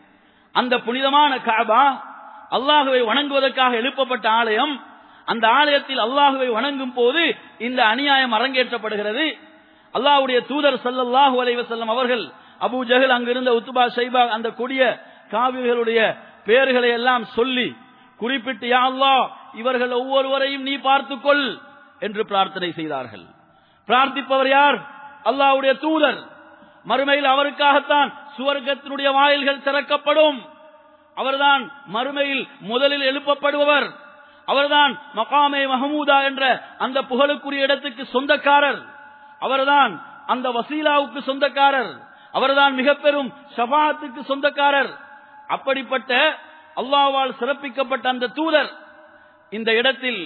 அந்த புனிதமான காபா அல்லாஹுவை வணங்குவதற்காக எழுப்பப்பட்ட ஆலயம் அந்த ஆலயத்தில் அல்லாஹுவை வணங்கும் போது இந்த அநியாயம் அரங்கேற்றப்படுகிறது அல்லாஹ்வுடைய தூதர் ஸல்லல்லாஹு அலைஹி வஸல்லம் அவர்கள் அபூ ஜஹல் அங்கிருந்த உத்துபா ஷைபா அந்த கொடிய காவிர்களுடைய பெயர்களை எல்லாம் சொல்லி குறிப்பிட்டு யா அல்லாஹ் இவர்கள் ஒவ்வொருவரையும் நீ பார்த்துக்கொள் என்று பிரார்த்தனை செய்தார்கள் பிரார்த்திப்பவர் யார் அல்லாஹ்வுடைய தூதர் மறுமையில் அவருக்காகத்தான் சுவர்க்கத்தினுடைய வாயில்கள் திறக்கப்படும் அவர்தான் மறுமையில் முதலில் எழுப்பப்படுபவர் அவர்தான் மகாமே மஹமூதா என்ற அந்த புகழுக்குரிய இடத்துக்கு சொந்தக்காரர் அவர்தான் அந்த வசீலாவுக்கு சொந்தக்காரர் அவர்தான் மிக பெரும் ஷபாத்துக்கு சொந்தக்காரர் அப்படிப்பட்ட அல்லாஹ்வால் சிறப்பிக்கப்பட்ட அந்த தூதர் இந்த இடத்தில்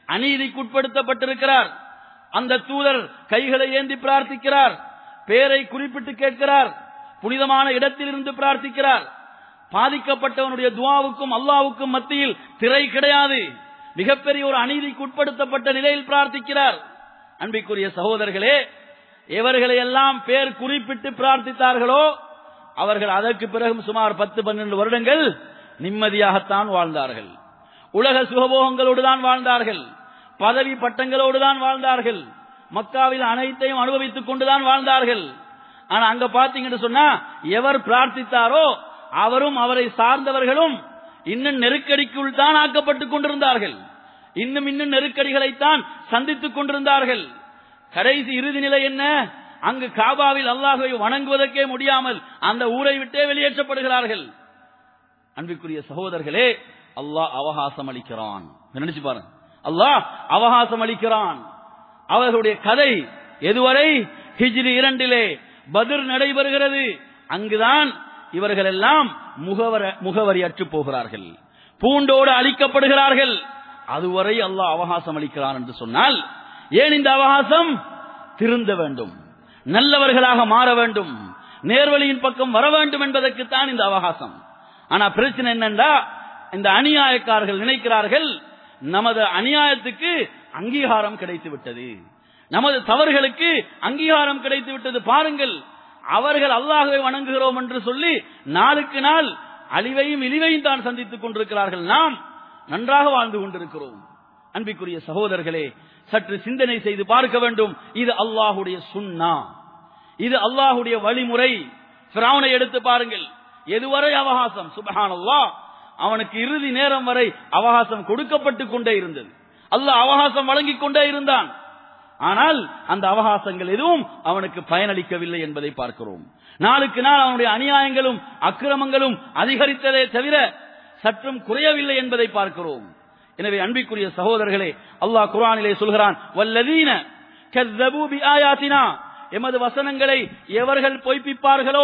அநீதிக்குட்படுத்தப்பட்டிருக்கிறார் அந்த தூதர் கைகளை ஏந்தி பிரார்த்திக்கிறார் பேரை குறிப்பிட்டு கேட்கிறார் புனிதமான இடத்திலிருந்து பிரார்த்திக்கிறார் பாதிக்கப்பட்டவனுடைய துவாவுக்கும் அல்லாவுக்கும் மத்தியில் திரை கிடையாது மிகப்பெரிய ஒரு அநீதிக்கு உட்படுத்தப்பட்ட நிலையில் பிரார்த்திக்கிறார் அன்பிற்குரிய சகோதரர்களே எவர்களை எல்லாம் பேர் குறிப்பிட்டு பிரார்த்தித்தார்களோ அவர்கள் அதற்கு பிறகும் சுமார் பத்து பன்னெண்டு வருடங்கள் நிம்மதியாகத்தான் வாழ்ந்தார்கள் உலக சுகபோகங்களோடு தான் வாழ்ந்தார்கள் பதவி பட்டங்களோடு தான் வாழ்ந்தார்கள் மக்காவில் அனைத்தையும் அனுபவித்துக் கொண்டுதான் வாழ்ந்தார்கள் ஆனா அங்க பாத்தீங்கன்னு சொன்னா எவர் பிரார்த்தித்தாரோ அவரும் அவரை சார்ந்தவர்களும் இன்னும் நெருக்கடிக்குள் தான் ஆக்கப்பட்டுக் கொண்டிருந்தார்கள் இன்னும் இன்னும் நெருக்கடிகளைத்தான் சந்தித்துக் கொண்டிருந்தார்கள் கடைசி இறுதி நிலை என்ன அங்கு காபாவில் அல்லாஹுவை வணங்குவதற்கே முடியாமல் அந்த ஊரை விட்டே வெளியேற்றப்படுகிறார்கள் அன்பிற்குரிய சகோதரர்களே அல்லாஹ் அவகாசம் அளிக்கிறான் நினைச்சு பாருங்க அல்லாஹ் அவகாசம் அளிக்கிறான் அவர்களுடைய கதை எதுவரை ஹிஜ்ரி இரண்டிலே பதிர் நடைபெறுகிறது அங்குதான் இவர்கள் எல்லாம் முகவர முகவரி அற்று போகிறார்கள் பூண்டோடு அழிக்கப்படுகிறார்கள் அதுவரை அல்லாஹ் அவகாசம் அளிக்கிறான் என்று சொன்னால் ஏன் இந்த அவகாசம் திருந்த வேண்டும் நல்லவர்களாக மாற வேண்டும் நேர்வழியின் பக்கம் வர வேண்டும் என்பதற்குத்தான் இந்த அவகாசம் ஆனா பிரச்சனை என்னண்டா இந்த அநியாயக்காரர்கள் நினைக்கிறார்கள் நமது அநியாயத்துக்கு அங்கீகாரம் கிடைத்து விட்டது நமது தவறுகளுக்கு அங்கீகாரம் கிடைத்து விட்டது பாருங்கள் அவர்கள் அல்லாஹுவை வணங்குகிறோம் என்று சொல்லி நாளுக்கு நாள் அழிவையும் இழிவையும் தான் சந்தித்துக் கொண்டிருக்கிறார்கள் நாம் நன்றாக வாழ்ந்து கொண்டிருக்கிறோம் அன்பிற்குரிய சகோதரர்களே சற்று சிந்தனை செய்து பார்க்க வேண்டும் இது அல்லாஹுடைய சுன்னா இது அல்லாஹுடைய வழிமுறை பிராவனை எடுத்து பாருங்கள் எதுவரை அவகாசம் சுபஹானல்லா அவனுக்கு இறுதி நேரம் வரை அவகாசம் கொடுக்கப்பட்டு கொண்டே இருந்தது அல்லாஹ் அவகாசம் வழங்கிக் கொண்டே இருந்தான் ஆனால் அந்த அவகாசங்கள் எதுவும் அவனுக்கு பயனளிக்கவில்லை என்பதை பார்க்கிறோம் நாளுக்கு நாள் அவனுடைய அநியாயங்களும் அக்கிரமங்களும் அதிகரித்ததே தவிர சற்றும் குறையவில்லை என்பதை பார்க்கிறோம் எனவே அன்பிற்குரிய சகோதரர்களே அல்லாஹ் குரானிலே சொல்கிறான் வல்லதீன கஸ்ஸபூ பிஆயாத்தினா எமது வசனங்களை எவர்கள் பொய்ப்பிப்பார்களோ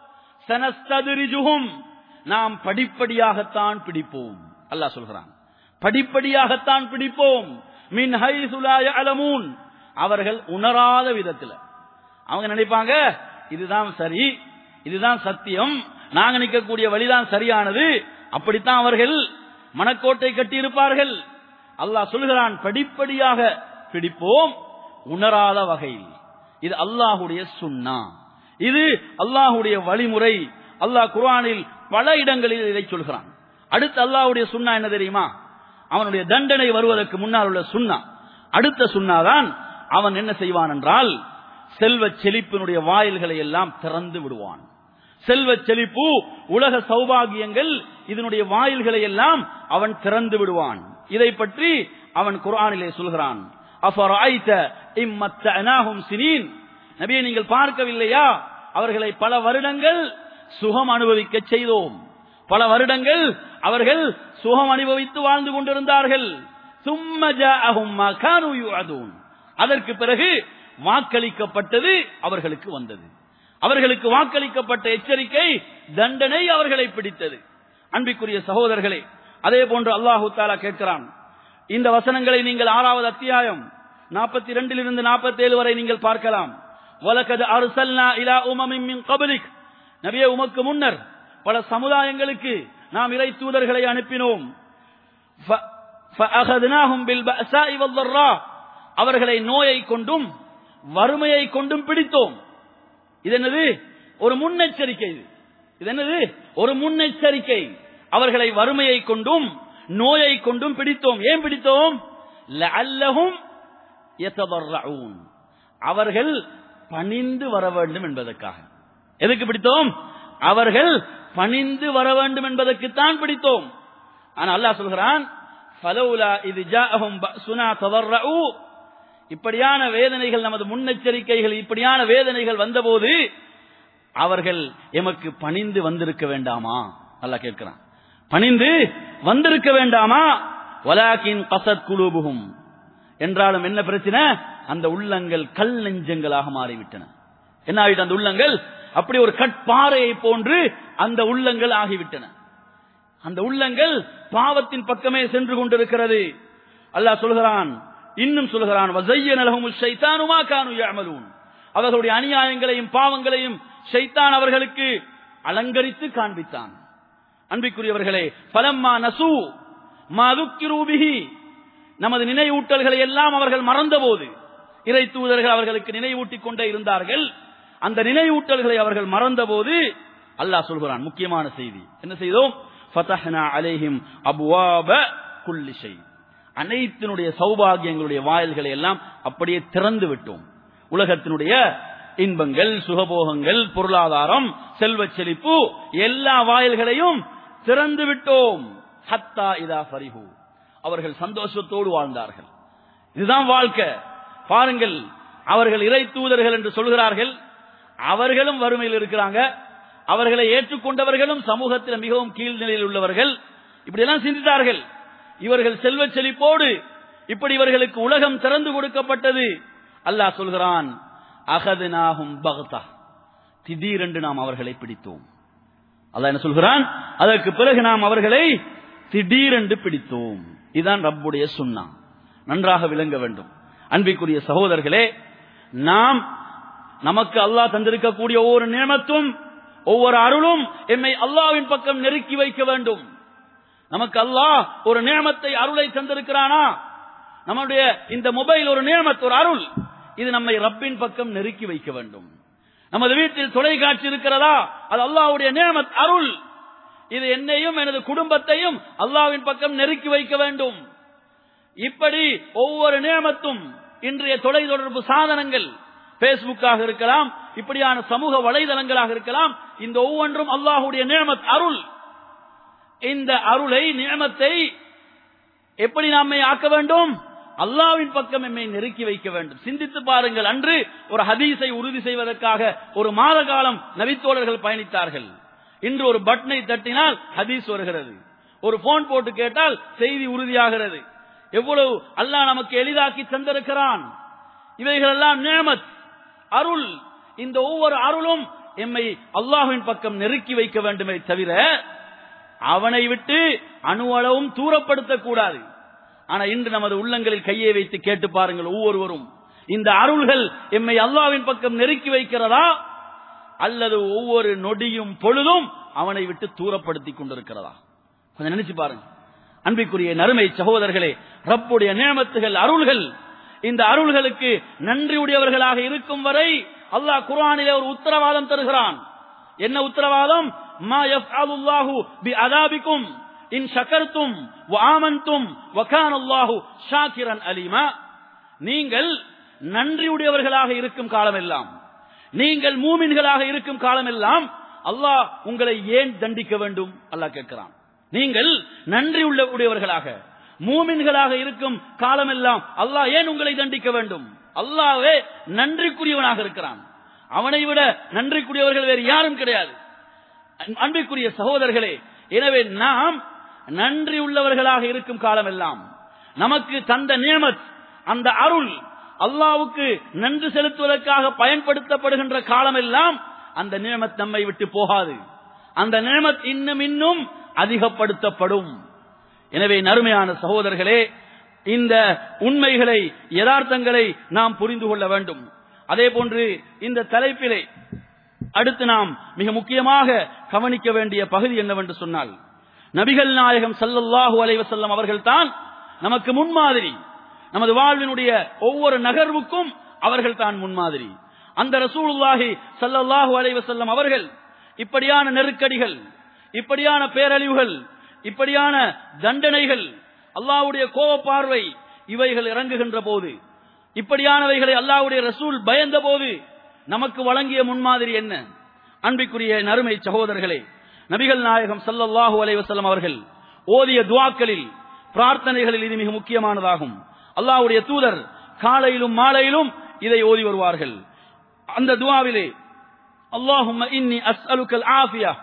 சனஸ்ததுரிஜுஹும் நாம் படிப்படியாகத்தான் பிடிப்போம் அல்லாஹ் சொல்கிறான் படிப்படியாகத்தான் பிடிப்போம் மின் ஹைசுலாய அலமூன் அவர்கள் உணராத விதத்தில் அவங்க நினைப்பாங்க இதுதான் சரி இதுதான் சத்தியம் நாங்க நிற்கக்கூடிய வழிதான் சரியானது அப்படித்தான் அவர்கள் மனக்கோட்டை கட்டியிருப்பார்கள் அல்லாஹ் சொல்கிறான் படிப்படியாக பிடிப்போம் உணராத வகையில் இது அல்லாஹுடைய சுன்னா இது அல்லாஹுடைய வழிமுறை அல்லாஹ் குர்ஆனில் பல இடங்களில் இதை சொல்கிறான் அடுத்து அல்லாஹுடைய சுன்னா என்ன தெரியுமா அவனுடைய தண்டனை வருவதற்கு முன்னால் உள்ள சுன்னா அடுத்த சுன்னாதான் அவன் என்ன செய்வான் என்றால் செல்வ செழிப்பினுடைய வாயில்களை எல்லாம் திறந்து விடுவான் செல்வ செழிப்பு உலக சௌபாகியங்கள் இதனுடைய வாயில்களை எல்லாம் அவன் திறந்து விடுவான் இதை பற்றி அவன் குர்ஆனிலே சொல்கிறான் அஃபராய்த இம்மத்தனாஹும் சினீன் நபியை நீங்கள் பார்க்கவில்லையா அவர்களை பல வருடங்கள் சுகம் அனுபவிக்க செய்தோம் பல வருடங்கள் அவர்கள் சுகம் அனுபவித்து வாழ்ந்து கொண்டிருந்தார்கள் சும்ம ஜாஅஹும் மா கானூ யுஅதூன் அதற்கு பிறகு வாக்களிக்கப்பட்டது அவர்களுக்கு வந்தது அவர்களுக்கு வாக்களிக்கப்பட்ட எச்சரிக்கை தண்டனை அவர்களை பிடித்தது அன்பிற்குரிய சகோதரர்களே அதே போன்று அல்லாஹு தாலா கேட்கிறான் இந்த வசனங்களை நீங்கள் ஆறாவது அத்தியாயம் நாற்பத்தி இரண்டிலிருந்து நாற்பத்தி ஏழு வரை நீங்கள் பார்க்கலாம் வலக்கது அருசல்னா இலா உமமின் மின் கபலிக் நபியே உமக்கு முன்னர் பல சமுதாயங்களுக்கு நாம் இறை தூதர்களை அனுப்பினோம் ஃப- ஃபஅகதுனாஹும் பில் பஅஸாஇ வல்லர்ரா. அவர்களை நோயை கொண்டும் வறுமையை கொண்டும் பிடித்தோம் இது என்னது ஒரு முன்னெச்சரிக்கை இது இது என்னது ஒரு முன்னெச்சரிக்கை அவர்களை வறுமையை கொண்டும் நோயை கொண்டும் பிடித்தோம் ஏன் பிடித்தோம் லஅல்லஹும் யததர்ரஊன் அவர்கள் பணிந்து வர வேண்டும் என்பதற்காக எதுக்கு பிடித்தோம் அவர்கள் பணிந்து வர வேண்டும் என்பதற்குத்தான் பிடித்தோம் ஆனா அல்லாஹ் சொல்கிறான் ஃபலௌலா இது ஜாஅஹும் பஅசுனா ததர்ரஊ இப்படியான வேதனைகள் நமது முன்னெச்சரிக்கைகள் இப்படியான வேதனைகள் வந்தபோது அவர்கள் எமக்கு பணிந்து வந்திருக்க வேண்டாமா அல்லாஹ் கேட்கிறான் பணிந்து வந்திருக்க வேண்டாமா வலாக்கின் கசத் குலூபுகும் என்றாலும் என்ன பிரச்சனை அந்த உள்ளங்கள் கல் நெஞ்சங்களாக மாறிவிட்டன என்ன ஆகிட்டு அந்த உள்ளங்கள் அப்படி ஒரு கட்பாறையை போன்று அந்த உள்ளங்கள் ஆகிவிட்டன அந்த உள்ளங்கள் பாவத்தின் பக்கமே சென்று கொண்டிருக்கிறது அல்லாஹ் சொல்கிறான் இன்னும் சொல்கிறான் வஸய்யன லஹுமுஷ் ஷைத்தானு மா கானூ யஅமலூன் அவர்களுடைய அநியாயங்களையும் பாவங்களையும் ஷைத்தான் அவர்களுக்கு அலங்கரித்து காண்பித்தான் அன்பிற்குரியவர்களே பலம்மா நசு மதுக்கிரு பிஹி நமது நினைவூட்டல்களை எல்லாம் அவர்கள் மறந்தபோது இறை தூதர்கள் அவர்களுக்கு நினைவூட்டிக் கொண்டே இருந்தார்கள் அந்த நினைவூட்டல்களை அவர்கள் மறந்தபோது அல்லாஹ் சொல்கிறான் முக்கியமான செய்தி என்ன செய்தோம் ஃபதஹ்னா அலைஹிம் அப்வாப குல்லி ஷை அனைத்தினுடைய சௌபாகியங்களுடைய வாயில்களை எல்லாம் அப்படியே திறந்து விட்டோம் உலகத்தினுடைய இன்பங்கள் சுகபோகங்கள் பொருளாதாரம் செல்வச் செழிப்பு எல்லா வாயில்களையும் திறந்து விட்டோம் ஹத்தா இதா ஃபரிஹு அவர்கள் சந்தோஷத்தோடு வாழ்ந்தார்கள் இதுதான் வாழ்க்கை பாருங்கள் அவர்கள் இறை தூதர்கள் என்று சொல்கிறார்கள் அவர்களும் வறுமையில் இருக்கிறாங்க அவர்களை ஏற்றுக்கொண்டவர்களும் சமூகத்தில் மிகவும் கீழ்நிலையில் உள்ளவர்கள் இப்படியெல்லாம் சிந்தித்தார்கள் இவர்கள் செல்வச் செழிப்போடு இப்படி இவர்களுக்கு உலகம் திறந்து கொடுக்கப்பட்டது அல்லாஹ் சொல்கிறான் அகதுனாகும் பகதா திடீரென்று நாம் அவர்களை பிடித்தோம் அல்லாஹ் என்ன சொல்கிறான் அதற்கு பிறகு நாம் அவர்களை திடீரென்று பிடித்தோம் இதுதான் ரப்புடைய சுண்ணா நன்றாக விளங்க வேண்டும் அன்பிற்குரிய சகோதரர்களே நாம் நமக்கு அல்லாஹ் தந்திருக்கக்கூடிய ஒவ்வொரு நியமத்தும் ஒவ்வொரு அருளும் எம்மை அல்லாவின் பக்கம் நெருக்கி வைக்க வேண்டும் நமக்கு அல்லாஹ் ஒரு நியமத்தை அருளை தந்திருக்கிறானா நம்முடைய இந்த மொபைல் ஒரு நியமத் ஒரு அருள் இது நம்மை ரப்பின் பக்கம் நெருக்கி வைக்க வேண்டும் நமது வீட்டில் தொலைக்காட்சி இருக்கிறதா அது அல்லாஹ்வுடைய நியமத் அருள் இது என்னையும் எனது குடும்பத்தையும் அல்லாவின் பக்கம் நெருக்கி வைக்க வேண்டும் இப்படி ஒவ்வொரு நியமத்தும் இன்றைய தொலைத்தொடர்பு சாதனங்கள் பேஸ்புக்காக இருக்கலாம் இப்படியான சமூக வலைதளங்களாக இருக்கலாம் இந்த ஒவ்வொன்றும் அல்லாஹுடைய நியமத் அருள் இந்த அருளை நியமத்தை எப்படி நாமை ஆக்க வேண்டும் அல்லாவின் பக்கம் எம்மை நெருக்கி வைக்க வேண்டும் சிந்தித்து பாருங்கள் அன்று ஒரு ஹதீஸை உறுதி செய்வதற்காக ஒரு மாத காலம் நபித்தோழர்கள் பயணித்தார்கள் இன்று ஒரு பட்டனை தட்டினால் ஹதீஸ் வருகிறது ஒரு போன் போட்டு கேட்டால் செய்தி உறுதியாகிறது எவ்வளவு அல்லாஹ் நமக்கு எளிதாக்கி தந்திருக்கிறான் இவைகளெல்லாம் நேமத் அருள் இந்த ஒவ்வொரு அருளும் எம்மை அல்லாஹ்வின் பக்கம் நெருக்கி வைக்க வேண்டுமே தவிர அவனை விட்டு அணுவளவும் தூரப்படுத்தக் கூடாது ஆனா இன்று நமது உள்ளங்களில் கையை வைத்து கேட்டு பாருங்கள் ஒவ்வொருவரும் இந்த அருள்கள் எம்மை அல்லாவின் பக்கம் நெருக்கி வைக்கிறதா அல்லது ஒவ்வொரு நொடியும் பொழுதும் அவனை விட்டு தூரப்படுத்தி கொண்டிருக்கிறதா கொஞ்சம் நினைச்சு பாருங்க அன்பிற்குரிய நறுமை சகோதரர்களே ரப்புடைய நேமத்துகள் அருள்கள் இந்த அருள்களுக்கு நன்றியுடையவர்களாக இருக்கும் வரை அல்லாஹ் குர்ஆனிலே ஒரு உத்தரவாதம் தருகிறான் என்ன உத்தரவாதம் மா யஃஅலுல்லாஹு பி அதாபிக்கும் இன் ஷக்கர்தும் வ ஆமன்தும் வ கானல்லாஹு ஷாக்கிரன் அலீமா நீங்கள் நன்றியுடையவர்களாக இருக்கும் காலமெல்லாம் நீங்கள் மூமின்களாக இருக்கும் காலமெல்லாம் அல்லாஹ் உங்களை ஏன் தண்டிக்க வேண்டும் அல்லாஹ் கேட்கிறான் நீங்கள் நன்றி உள்ள உடையவர்களாக மூமின்களாக இருக்கும் காலமெல்லாம் அல்லாஹ் ஏன் உங்களை தண்டிக்க வேண்டும் அல்லாஹ்வே நன்றிக்குரியவனாக இருக்கிறான் அவனை விட நன்றிக்குரியவர்கள் வேறு யாரும் கிடையாது அன்பிற்குரிய சகோதரர்களே எனவே நாம் நன்றி உள்ளவர்களாக இருக்கும் காலமெல்லாம் நமக்கு தந்த நியமத் அந்த அருள் அல்லாவுக்கு நன்றி செலுத்துவதற்காக பயன்படுத்தப்படுகின்ற காலமெல்லாம் அந்த நியமத் நம்மை விட்டு போகாது அந்த நியமத் இன்னும் இன்னும் அதிகப்படுத்தப்படும் எனவே நறுமையான சகோதரர்களே இந்த உண்மைகளை யதார்த்தங்களை நாம் புரிந்து கொள்ள வேண்டும் அதே போன்று இந்த தலைப்பிலே அடுத்து நாம் மிக முக்கியமாக கவனிக்க வேண்டிய பகுதி என்னவென்று சொன்னால் நபிகள் நாயகம் சல்லல்லாஹு அலைவசல்லம் அவர்கள் தான் நமக்கு முன்மாதிரி நமது வாழ்வினுடைய ஒவ்வொரு நகர்வுக்கும் அவர்கள் தான் முன்மாதிரி அந்த ரசூலுல்லாஹி சல்லல்லாஹு அலைவசல்லம் அவர்கள் இப்படியான நெருக்கடிகள் இப்படியான பேரழிவுகள் இப்படியான தண்டனைகள் அல்லாஹ்வுடைய கோப பார்வை இவைகள் இறங்குகின்ற போது இப்படியானவைகளை அல்லாஹ்வுடைய ரசூல் பயந்த போது நமக்கு வழங்கிய முன்மாதிரி என்ன அன்பிற்குரிய நறுமை சகோதரர்களே நபிகள் நாயகம் சல்லல்லாஹு அலைவசல்லம் அவர்கள் ஓதிய துவாக்களில் பிரார்த்தனைகளில் இது மிக முக்கியமானதாகும் அல்லாஹ்வுடைய தூதர் காலையிலும் மாலையிலும் இதை ஓதி வருவார்கள் அந்த துவாவிலே اللهم إني أسألك العافية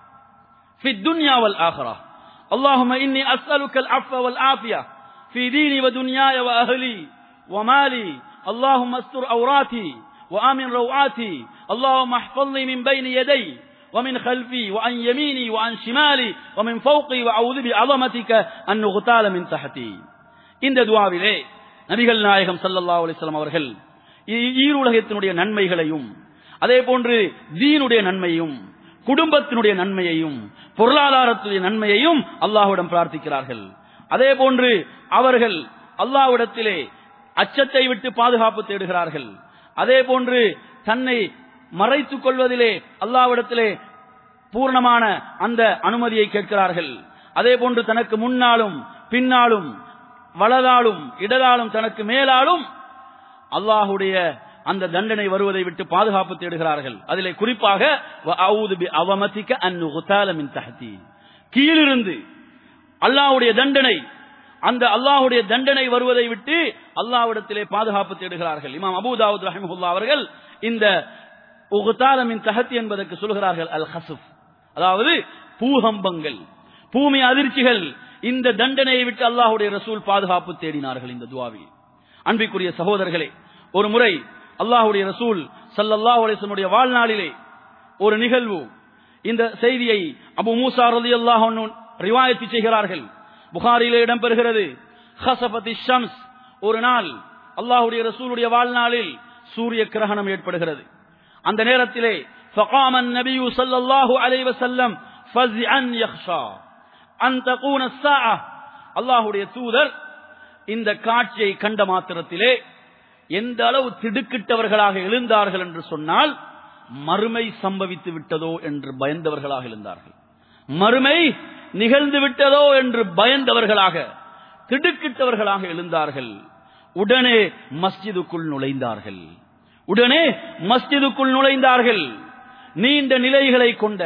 في الدنيا والآخرة اللهم إني أسألك العفو والعافية في ديني ودنياي وأهلي ومالي اللهم استر عوراتي وآمن روعاتي اللهم احفظني من بين يدي ومن خلفي وعن يميني وعن شمالي ومن فوقي وأعوذ بعظمتك أن نغتال من تحتي இந்த துவாவிலே நபிகள் நாயகம் சல்லல்லாஹு அலைஹி வஸல்லம் அவர்கள் ஈருலகத்தினுடைய நன்மைகளையும் அதே போன்று தீனுடைய நன்மையும் குடும்பத்தினுடைய நன்மையையும் பொருளாதாரத்துடைய நன்மையையும் அல்லாஹ்விடம் பிரார்த்திக்கிறார்கள் அதே போன்று அவர்கள் அல்லாஹ்விடத்திலே அச்சத்தை விட்டு பாதுகாப்பு தேடுகிறார்கள் அதே போன்று தன்னை மறைத்துக் கொள்வதிலே அல்லாவிடத்திலே பூர்ணமான அந்த அனுமதியை கேட்கிறார்கள் அதே போன்று தனக்கு முன்னாலும் பின்னாலும் வலதாலும் இடதாலும் தனக்கு மேலாலும் அல்லாஹுடைய அந்த தண்டனை வருவதை விட்டு பாதுகாப்பு தேடுகிறார்கள் அதிலே குறிப்பாக அவமதிக்க அந்நுகுத்தாலமின் தகத்தி கீழிருந்து அல்லாஹ்வுடைய தண்டனை அந்த அல்லாஹ்வுடைய தண்டனை வருவதை விட்டு அல்லாஹ்விடத்திலே பாதுகாப்பு தேடுகிறார்கள் இமாம் அபூதாவுத் ரஹிமஹுல்லா அவர்கள் இந்த உகுதாலமின் தஹத்தி என்பதற்கு சொல்கிறார்கள் அல் ஹசுப் அதாவது பூகம்பங்கள் பூமி அதிர்ச்சிகள் இந்த தண்டனையை விட்டு அல்லாஹ்வுடைய ரசூல் பாதுகாப்பு தேடினார்கள் இந்த துவாவில் அன்பிற்குரிய சகோதரர்களே ஒரு முறை அல்லாஹ்வுடைய ரசூல் ஸல்லல்லாஹு அலைஹி வஸல்லம் வாழ்நாளிலே ஒரு நிகழ்வு இந்த செய்தியை அபு மூசா ரலியல்லாஹு அன்ஹு ரிவாயத்து செய்கிறார்கள் புகாரிலே இடம்பெறுகிறது ஹசபதி ஷம்ஸ் ஒரு நாள் அல்லாஹ்வுடைய ரசூலுடைய வாழ்நாளில் சூரிய கிரகணம் ஏற்படுகிறது அந்த நேரத்திலே فقام النبي صلى الله عليه وسلم فزعا يخشى أن تكون الساعة அல்லாஹ்வுடைய தூதர் இந்த காட்சியை கண்ட மாத்திரத்திலே எந்த அளவு திடுக்கிட்டவர்களாக எழுந்தார்கள் என்று சொன்னால் மறுமை சம்பவித்து விட்டதோ என்று பயந்தவர்களாக எழுந்தார்கள் மறுமை நிகழ்ந்து விட்டதோ என்று பயந்தவர்களாக திடுக்கிட்டவர்களாக எழுந்தார்கள் உடனே மஸ்ஜிதுக்குள் நுழைந்தார்கள் உடனே மஸ்ஜிதுக்குள் நுழைந்தார்கள் நீண்ட நிலைகளை கொண்ட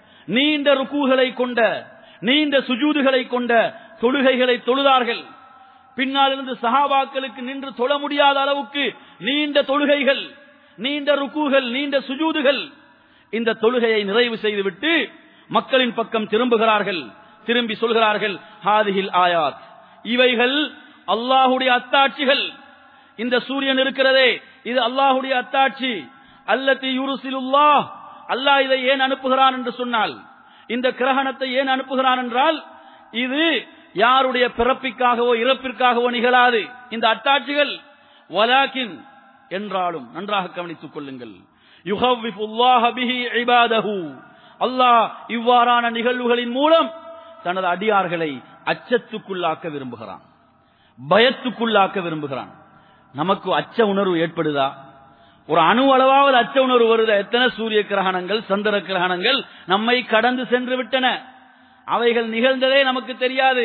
நீண்ட ருக்கூகளை கொண்ட நீண்ட சுஜூதுகளை கொண்ட தொழுகைகளை தொழுதார்கள் பின்னால் இருந்து சஹாபாக்களுக்கு நின்று தொழ முடியாத அளவுக்கு நீண்ட தொழுகைகள் நீண்ட ருக்கூகள் நீண்ட சுஜூதுகள் இந்த தொழுகையை நிறைவு செய்துவிட்டு மக்களின் பக்கம் திரும்புகிறார்கள் திரும்பி சொல்கிறார்கள் ஹாதிஹில் ஆயாத் இவைகள் அல்லாஹுடைய அத்தாட்சிகள் இந்த சூரியன் இருக்கிறதே இது அல்லாஹுடைய அத்தாட்சி அல்லத்தி யுருசிலுல்லாஹ் அல்லாஹ் இதை ஏன் அனுப்புகிறான் என்று சொன்னால் இந்த கிரகணத்தை ஏன் அனுப்புகிறான் என்றால் இது யாருடைய பிறப்பிற்காகவோ இறப்பிற்காகவோ நிகழாது இந்த அத்தாட்சிகள் வலாக்கின் என்றாலும் நன்றாக கவனித்துக் கொள்ளுங்கள் யுகவ்விஃபுல்லாஹ பிஹி இபாதஹு அல்லாஹ் இவ்வாறான நிகழ்வுகளின் மூலம் தனது அடியார்களை அச்சத்துக்குள்ளாக்க விரும்புகிறான் பயத்துக்குள்ளாக்க விரும்புகிறான் நமக்கு அச்ச உணர்வு ஏற்படுதா ஒரு அணு அளவாவது அச்ச உணர்வு வருதா எத்தனை சூரிய கிரகணங்கள் சந்திர கிரகணங்கள் நம்மை கடந்து சென்று விட்டன அவைகள் நிகழ்ந்ததே நமக்கு தெரியாது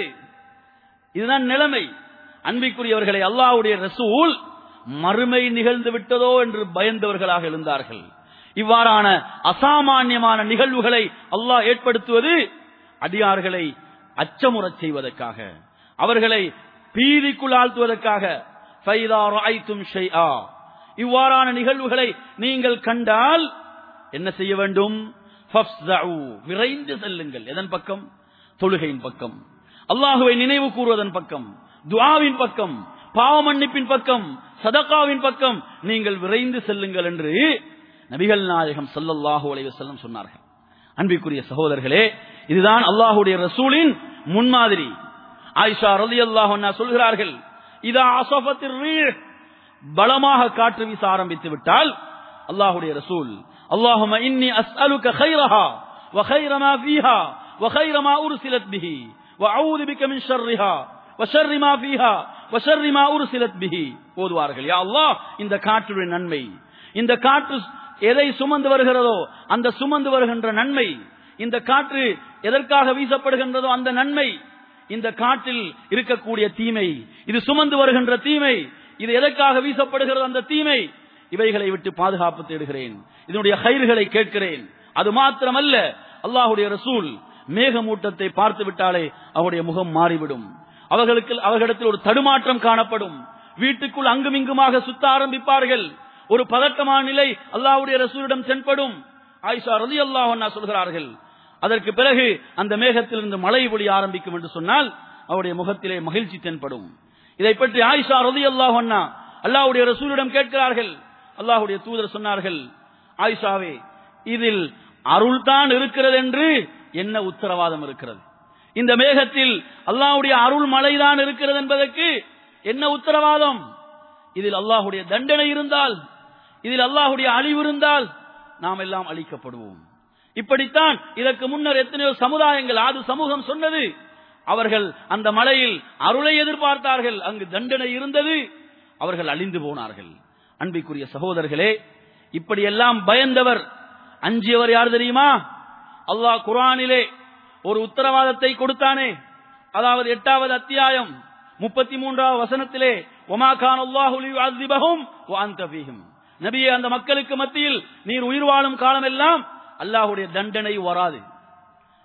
இதுதான் நிலைமை அன்பிற்குரியவர்களை அல்லாஹ்வுடைய ரசூல் மறுமை நிகழ்ந்து விட்டதோ என்று பயந்தவர்களாக எழுந்தார்கள் இவ்வாறான அசாமான்யமான நிகழ்வுகளை அல்லாஹ் ஏற்படுத்துவது அடியார்களை அச்சமுறச் செய்வதற்காக அவர்களை பீதிக்குள் ஆழ்த்துவதற்காக ஃபைதா ரஅய்தும் ஷைஆ இவ்வாறான நிகழ்வுகளை நீங்கள் கண்டால் என்ன செய்ய வேண்டும் ஃபஃப்ஸஉ விரைந்து செல்லுங்கள் எதன் பக்கம் தொழுகையின் பக்கம் அல்லாஹுவை நினைவு கூறுவதன் பக்கம் துஆவின் பக்கம் பாவ மன்னிப்பின் பக்கம் சதகாவின் பக்கம் நீங்கள் விரைந்து செல்லுங்கள் என்று நபிகள் நாயகம் ஸல்லல்லாஹு அலைஹி வஸல்லம் சொன்னார்கள் அன்பிற்குரிய சகோதரர்களே இதுதான் அல்லாஹ்வுடைய ரசூலின் முன்மாதிரி ஆயிஷா ரலியல்லாஹு அன்ஹா சொல்கிறார்கள் இதா அஸஃபத்திர் ரீஹ் பலமாக காற்று வீச ஆரம்பித்து விட்டால் அல்லாஹ்வுடைய ரசூல் اللهم إني أسألك خيرها وخير ما فيها وخير ما أرسلت به وأعوذ بك من شرها وشر ما فيها وشر ما أرسلت به ஓதுவார்கள் யா அல்லாஹ் இந்த காற்றுடைய நன்மை இந்த காற்று எதை சுமந்து வருகிறதோ அந்த சுமந்து வருகின்ற நன்மை இந்த காற்று எதற்காக வீசப்படுகின்றதோ அந்த நன்மை இந்த காற்றில் இருக்கக்கூடிய தீமை இது சுமந்து வருகின்ற தீமை இது எதற்காக வீசப்படுகிறதோ அந்த தீமை இவைகளை விட்டு பாதுகாப்பு தேடுகிறேன் இதனுடைய கயிறுகளை கேட்கிறேன் அது மாத்திரமல்ல அல்லாஹுடைய ரசூல் மேகமூட்டத்தை பார்த்து விட்டாலே அவருடைய முகம் மாறிவிடும் அவர்களுக்கு அவர்களிடத்தில் ஒரு தடுமாற்றம் காணப்படும் வீட்டுக்குள் அங்குமிங்குமாக சுத்த ஆரம்பிப்பார்கள் ஒரு பதட்டமான நிலை அல்லாஹ்வுடைய ரசூலிடம் தென்படும் ஆயிஷா ரலி அல்லாஹ் சொல்கிறார்கள் அதற்கு பிறகு அந்த மேகத்திலிருந்து மழை பொழிய ஆரம்பிக்கும் என்று சொன்னால் அவருடைய முகத்திலே மகிழ்ச்சி தென்படும் இதை பற்றி ஆயிஷா ரலி அல்லாஹ் அல்லாஹ்வுடைய ரசூலிடம் கேட்கிறார்கள் அல்லாஹ்வுடைய தூதர் சொன்னார்கள் ஆயிஷாவே இதில் அருள் தான் இருக்கிறது என்று என்ன உத்தரவாதம் இருக்கிறது இந்த மேகத்தில் அல்லாஹ்வுடைய அருள் மழைதான் இருக்கிறது என்பதற்கு என்ன உத்தரவாதம் இதில் அல்லாஹ்வுடைய தண்டனை இருந்தால் இதில் அல்லாஹ்வுடைய அழிவு இருந்தால் நாம் எல்லாம் அழிக்கப்படுவோம் இப்படித்தான் இதற்கு முன்னர் எத்தனையோ சமுதாயங்கள் ஆது சமூகம் சொன்னது அவர்கள் அந்த மலையில் அருளை எதிர்பார்த்தார்கள் அங்கு தண்டனை இருந்தது அவர்கள் அழிந்து போனார்கள் அன்பிற்குரிய சகோதரர்களே இப்படியெல்லாம் பயந்தவர் அஞ்சியவர் யார் தெரியுமா அல்லாஹ் குரானிலே ஒரு உத்தரவாதத்தை கொடுத்தானே அதாவது எட்டாவது அத்தியாயம் முப்பத்தி மூன்றாவது வசனத்திலே ஒமாகான் அல்லாஹுலியும் நபியே அந்த மக்களுக்கு மத்தியில் நீர் உயிர் வாழும் காலம் எல்லாம் அல்லாஹுடைய தண்டனை வராது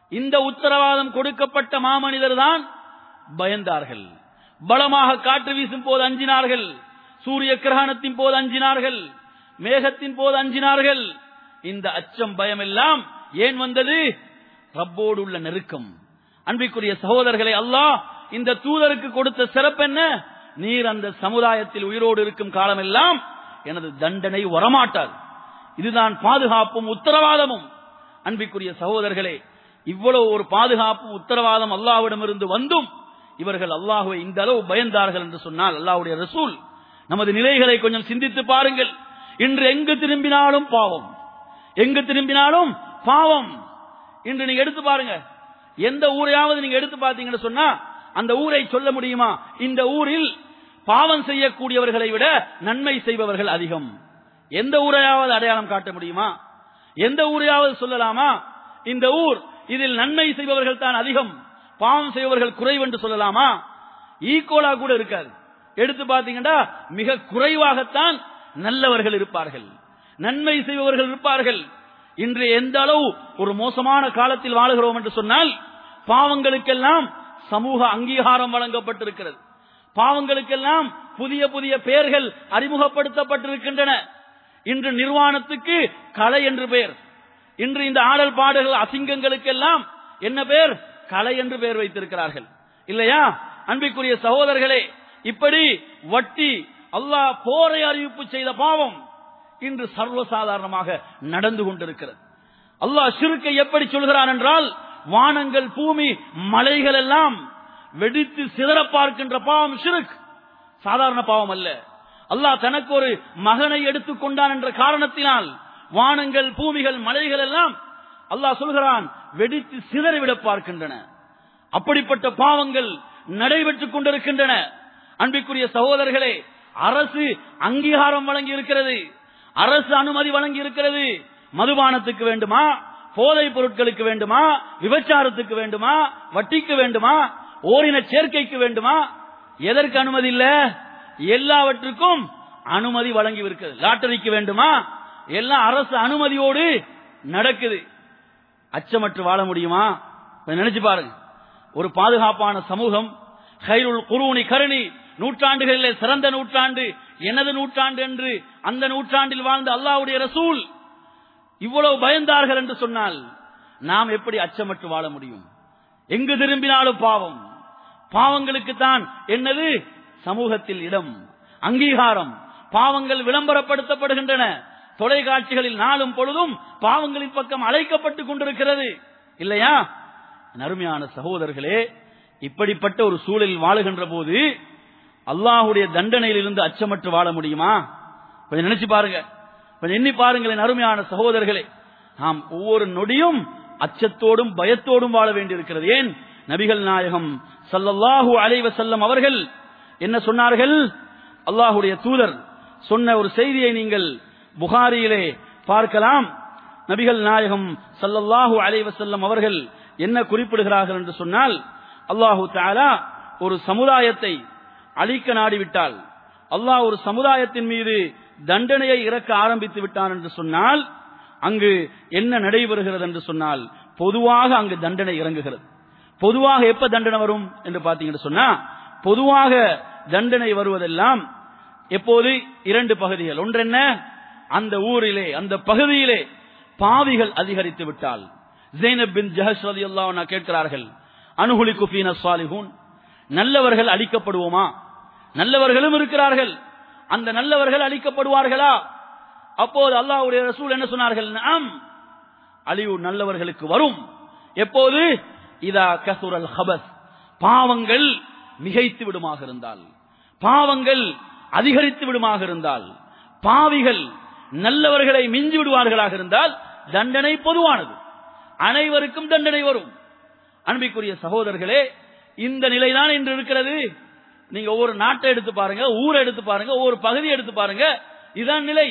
இந்த உத்தரவாதம் கொடுக்கப்பட்ட மாமனிதர் தான் பயந்தார்கள் பலமாக காற்று வீசும் போது அஞ்சினார்கள் சூரிய கிரகணத்தின் போது அஞ்சினார்கள் மேகத்தின் போது அஞ்சினார்கள் இந்த அச்சம் பயம் எல்லாம் ஏன் வந்தது ரப்போடு உள்ள நெருக்கம் அன்பிற்குரிய சகோதரர்களை அல்லாஹ் இந்த தூதருக்கு கொடுத்த சிறப்பு என்ன நீர் அந்த சமுதாயத்தில் உயிரோடு இருக்கும் காலமெல்லாம் எனது தண்டனை வரமாட்டாது இதுதான் பாதுகாப்பும் உத்தரவாதமும் அன்பிற்குரிய சகோதரர்களே இவ்வளவு ஒரு பாதுகாப்பும் உத்தரவாதம் அல்லாஹ்விடமிருந்து வந்தும் இவர்கள் அல்லாஹுவை இந்த அளவு பயந்தார்கள் என்று சொன்னால் அல்லாஹ்வுடைய ரசூல் நமது நிலைகளை கொஞ்சம் சிந்தித்து பாருங்கள் இன்று எங்கு திரும்பினாலும் பாவம் எங்கு திரும்பினாலும் பாவம் இன்று நீங்க எடுத்து பாருங்க எந்த ஊரையாவது நீங்க எடுத்து பார்த்தீங்கன்னு சொன்னா அந்த ஊரை சொல்ல முடியுமா இந்த ஊரில் பாவம் செய்யக்கூடியவர்களை விட நன்மை செய்பவர்கள் அதிகம் எந்த ஊரையாவது அடையாளம் காட்ட முடியுமா எந்த ஊரையாவது சொல்லலாமா இந்த ஊர் இதில் நன்மை செய்பவர்கள் தான் அதிகம் பாவம் செய்பவர்கள் குறைவு என்று சொல்லலாமா ஈக்குவலா கூட இருக்காது எடுத்து பாத்தீங்கன்னா மிக குறைவாகத்தான் நல்லவர்கள் இருப்பார்கள் நன்மை செய்பவர்கள் இருப்பார்கள் இன்று எந்த அளவு ஒரு மோசமான காலத்தில் வாழுகிறோம் என்று சொன்னால் பாவங்களுக்கெல்லாம் சமூக அங்கீகாரம் வழங்கப்பட்டிருக்கிறது பாவங்களுக்கெல்லாம் புதிய புதிய பெயர்கள் அறிமுகப்படுத்தப்பட்டிருக்கின்றன இன்று நிர்வாணத்துக்கு கலை என்று பெயர் இன்று இந்த ஆடல் பாடல்கள் அசிங்கங்களுக்கெல்லாம் என்ன பேர் கலை என்று பெயர் வைத்திருக்கிறார்கள் இல்லையா அன்பிற்குரிய சகோதரர்களே இப்படி வட்டி அல்லாஹ் போரை அறிவிப்பு செய்த பாவம் இன்று சர்வசாதாரணமாக நடந்து கொண்டிருக்கிறது அல்லாஹ் சிறுக்கை எப்படி சொல்கிறான் என்றால் வானங்கள் பூமி மலைகள் எல்லாம் வெடித்து சிதற பார்க்கின்ற பாவம் சிறுக் சாதாரண பாவம் அல்ல அல்லாஹ் தனக்கு ஒரு மகனை எடுத்துக் கொண்டான் என்ற காரணத்தினால் வானங்கள் பூமிகள் மலைகள் எல்லாம் அல்லாஹ் சொல்கிறான் வெடித்து சிதறிவிட பார்க்கின்றன அப்படிப்பட்ட பாவங்கள் நடைபெற்றுக் கொண்டிருக்கின்றன அன்பிற்குரிய சகோதரர்களே அரசு அங்கீகாரம் வழங்கி இருக்கிறது அரசு அனுமதி வழங்கி இருக்கிறது மதுபானத்துக்கு வேண்டுமா போதைப் பொருட்களுக்கு வேண்டுமா விபச்சாரத்துக்கு வேண்டுமா வட்டிக்கு வேண்டுமா ஓரின சேர்க்கைக்கு வேண்டுமா எதற்கு அனுமதி இல்ல எல்லாவற்றுக்கும் அனுமதி வழங்கி இருக்கிறது லாட்டரிக்கு வேண்டுமா எல்லாம் அரசு அனுமதியோடு நடக்குது அச்சமற்று வாழ முடியுமா கொஞ்சம் நினைச்சு பாருங்க ஒரு பாதுகாப்பான சமூகம் கைருள் குருணி கருணி நூற்றாண்டுகளிலே சிறந்த நூற்றாண்டு எனது நூற்றாண்டு என்று அந்த நூற்றாண்டில் வாழ்ந்த அல்லாவுடைய ரசூல் இவ்வளவு பயந்தார்கள் என்று சொன்னால் நாம் எப்படி அச்சமற்று வாழ முடியும் எங்கு திரும்பினாலும் பாவம் பாவங்களுக்கு தான் என்னது சமூகத்தில் இடம் அங்கீகாரம் பாவங்கள் விளம்பரப்படுத்தப்படுகின்றன தொலைக்காட்சிகளில் நாளும் பொழுதும் பாவங்களின் பக்கம் அழைக்கப்பட்டுக் கொண்டிருக்கிறது இல்லையா அருமையான சகோதரர்களே இப்படிப்பட்ட ஒரு சூழலில் வாழுகின்ற போது அல்லாஹுடைய தண்டனையில் இருந்து அச்சமற்று வாழ முடியுமா கொஞ்சம் நினைச்சு பாருங்க கொஞ்சம் எண்ணி பாருங்களேன் அருமையான சகோதரர்களே நாம் ஒவ்வொரு நொடியும் அச்சத்தோடும் பயத்தோடும் வாழ வேண்டியிருக்கிறது ஏன் நபிகள் நாயகம் சல்லல்லாஹு அலைவ செல்லம் அவர்கள் என்ன சொன்னார்கள் அல்லாஹுடைய தூதர் சொன்ன ஒரு செய்தியை நீங்கள் புகாரியிலே பார்க்கலாம் நபிகள் நாயகம் சல்லல்லாஹு அலைவ செல்லம் அவர்கள் என்ன குறிப்பிடுகிறார்கள் என்று சொன்னால் அல்லாஹு தாலா ஒரு சமுதாயத்தை அழிக்க நாடிவிட்டால் அல்லாஹ் ஒரு சமுதாயத்தின் மீது தண்டனையை இறக்க ஆரம்பித்து விட்டான் என்று சொன்னால் அங்கு என்ன நடைபெறுகிறது என்று சொன்னால் பொதுவாக அங்கு தண்டனை இறங்குகிறது பொதுவாக எப்ப தண்டனை வரும் என்று பாத்தீங்கன்னு சொன்னா பொதுவாக தண்டனை வருவதெல்லாம் எப்போது இரண்டு பகுதிகள் ஒன்றென்ன அந்த ஊரிலே அந்த பகுதியிலே பாவிகள் அதிகரித்து விட்டால் ஜெய்னப் பின் ஜஹஷ் ரலியல்லாஹு கேட்கிறார்கள் அனுகுலி குஃபீன சாலிஹூன் நல்லவர்கள் அழிக்கப்படுவோமா நல்லவர்களும் இருக்கிறார்கள் அந்த நல்லவர்கள் அழிக்கப்படுவார்களா அப்போது அல்லாஹ்வுடைய ரசூல் என்ன சொன்னார்கள் நாம் அழிவு நல்லவர்களுக்கு வரும் எப்போது இதா கசுரல் ஹபஸ் பாவங்கள் மிகைத்து விடுமாக இருந்தால் பாவங்கள் அதிகரித்து விடுமாக இருந்தால் பாவிகள் நல்லவர்களை மிஞ்சி விடுவார்களாக இருந்தால் தண்டனை பொதுவானது அனைவருக்கும் தண்டனை வரும் அன்பிற்குரிய சகோதரர்களே இந்த நிலைதான் இன்று இருக்கிறது நீங்க ஒவ்வொரு நாட்டை எடுத்து பாருங்க ஊரை எடுத்து பாருங்க ஒவ்வொரு பகுதி எடுத்து பாருங்க இதான் நிலை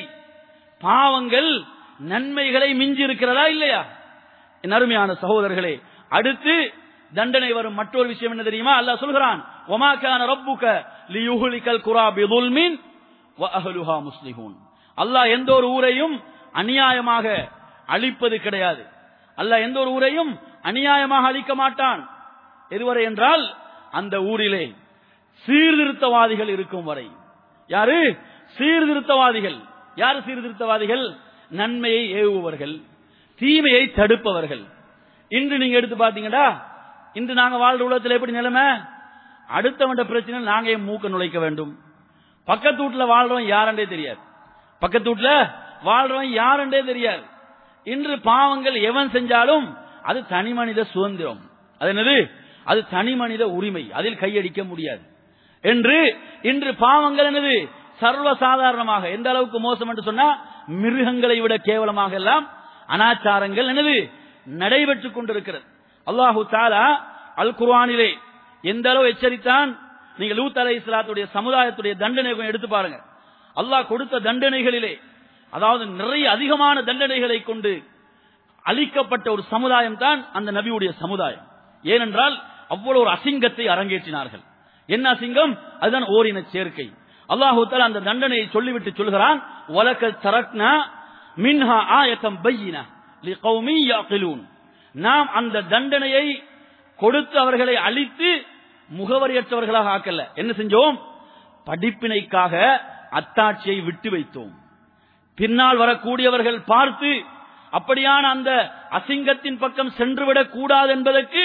பாவங்கள் நன்மைகளை மிஞ்சி இருக்கிறதா இல்லையா என் அருமையான சகோதரர்களே அடுத்து தண்டனை வரும் மற்றொரு விஷயம் என்ன தெரியுமா அல்லாஹ் சொல்கிறான் ஒமாக்கான ரப்புக லியுஹ்லிகல் குரா பிதுல்மின் வ அஹ்லுஹா முஸ்லிஹூன் அல்லாஹ் எந்த ஒரு ஊரையும் அநியாயமாக அழிப்பது கிடையாது அல்லாஹ் எந்த ஒரு ஊரையும் அநியாயமாக அளிக்க மாட்டான் எதுவரை என்றால் அந்த ஊரிலே சீர்திருத்தவாதிகள் இருக்கும் வரை யாரு சீர்திருத்தவாதிகள் யாரு சீர்திருத்தவாதிகள் நன்மையை ஏவுபவர்கள் தீமையை தடுப்பவர்கள் இன்று நீங்க எடுத்து பாத்தீங்கடா இன்று நாங்க வாழ்ற உலகத்தில் எப்படி நிலைமை அடுத்தவண்ட பிரச்சனை நாங்க ஏன் மூக்க நுழைக்க வேண்டும் பக்கத்து வீட்டுல வாழ்றவன் யாருன்றே தெரியாது பக்கத்து வீட்டுல வாழ்றவன் யாருன்றே தெரியாது இன்று பாவங்கள் எவன் செஞ்சாலும் அது தனி மனித சுதந்திரம் அது என்னது அது தனி மனித உரிமை அதில் கையடிக்க முடியாது என்று இன்று பாவங்கள் என்னது சர்வ சாதாரணமாக எந்த அளவுக்கு மோசம் என்று சொன்னா மிருகங்களை விட கேவலமாக எல்லாம் அனாச்சாரங்கள் என்னது நடைபெற்றுக் கொண்டிருக்கிறது அல்லாஹு தாலா அல் குர்ஆனிலே எந்த அளவு எச்சரித்தான் நீங்க லூத் அலை இஸ்லாத்துடைய சமுதாயத்துடைய தண்டனை கொஞ்சம் எடுத்து பாருங்க அல்லாஹ் கொடுத்த தண்டனைகளிலே அதாவது நிறைய அதிகமான தண்டனைகளை கொண்டு அளிக்கப்பட்ட ஒரு சமுதாயம் தான் அந்த நபியுடைய சமுதாயம் ஏனென்றால் அவ்வளவு ஒரு அசிங்கத்தை அரங்கேற்றினார்கள் என்ன அசிங்கம் அதுதான் ஓரின சேர்க்கை அல்லாஹு தஆலா அந்த தண்டனையை சொல்லிவிட்டு சொல்கிறான் வலக்க தரக்னா மின்ஹா ஆயத்தம் பையின லிகௌமி யாகிலூன் நாம் அந்த தண்டனையை கொடுத்து அவர்களை அழித்து முகவரியற்றவர்களாக ஆக்கல என்ன செஞ்சோம் படிப்பினைக்காக அத்தாட்சியை விட்டு வைத்தோம் பின்னால் வரக்கூடியவர்கள் பார்த்து அப்படியான அந்த அசிங்கத்தின் பக்கம் சென்றுவிடக் கூடாது என்பதற்கு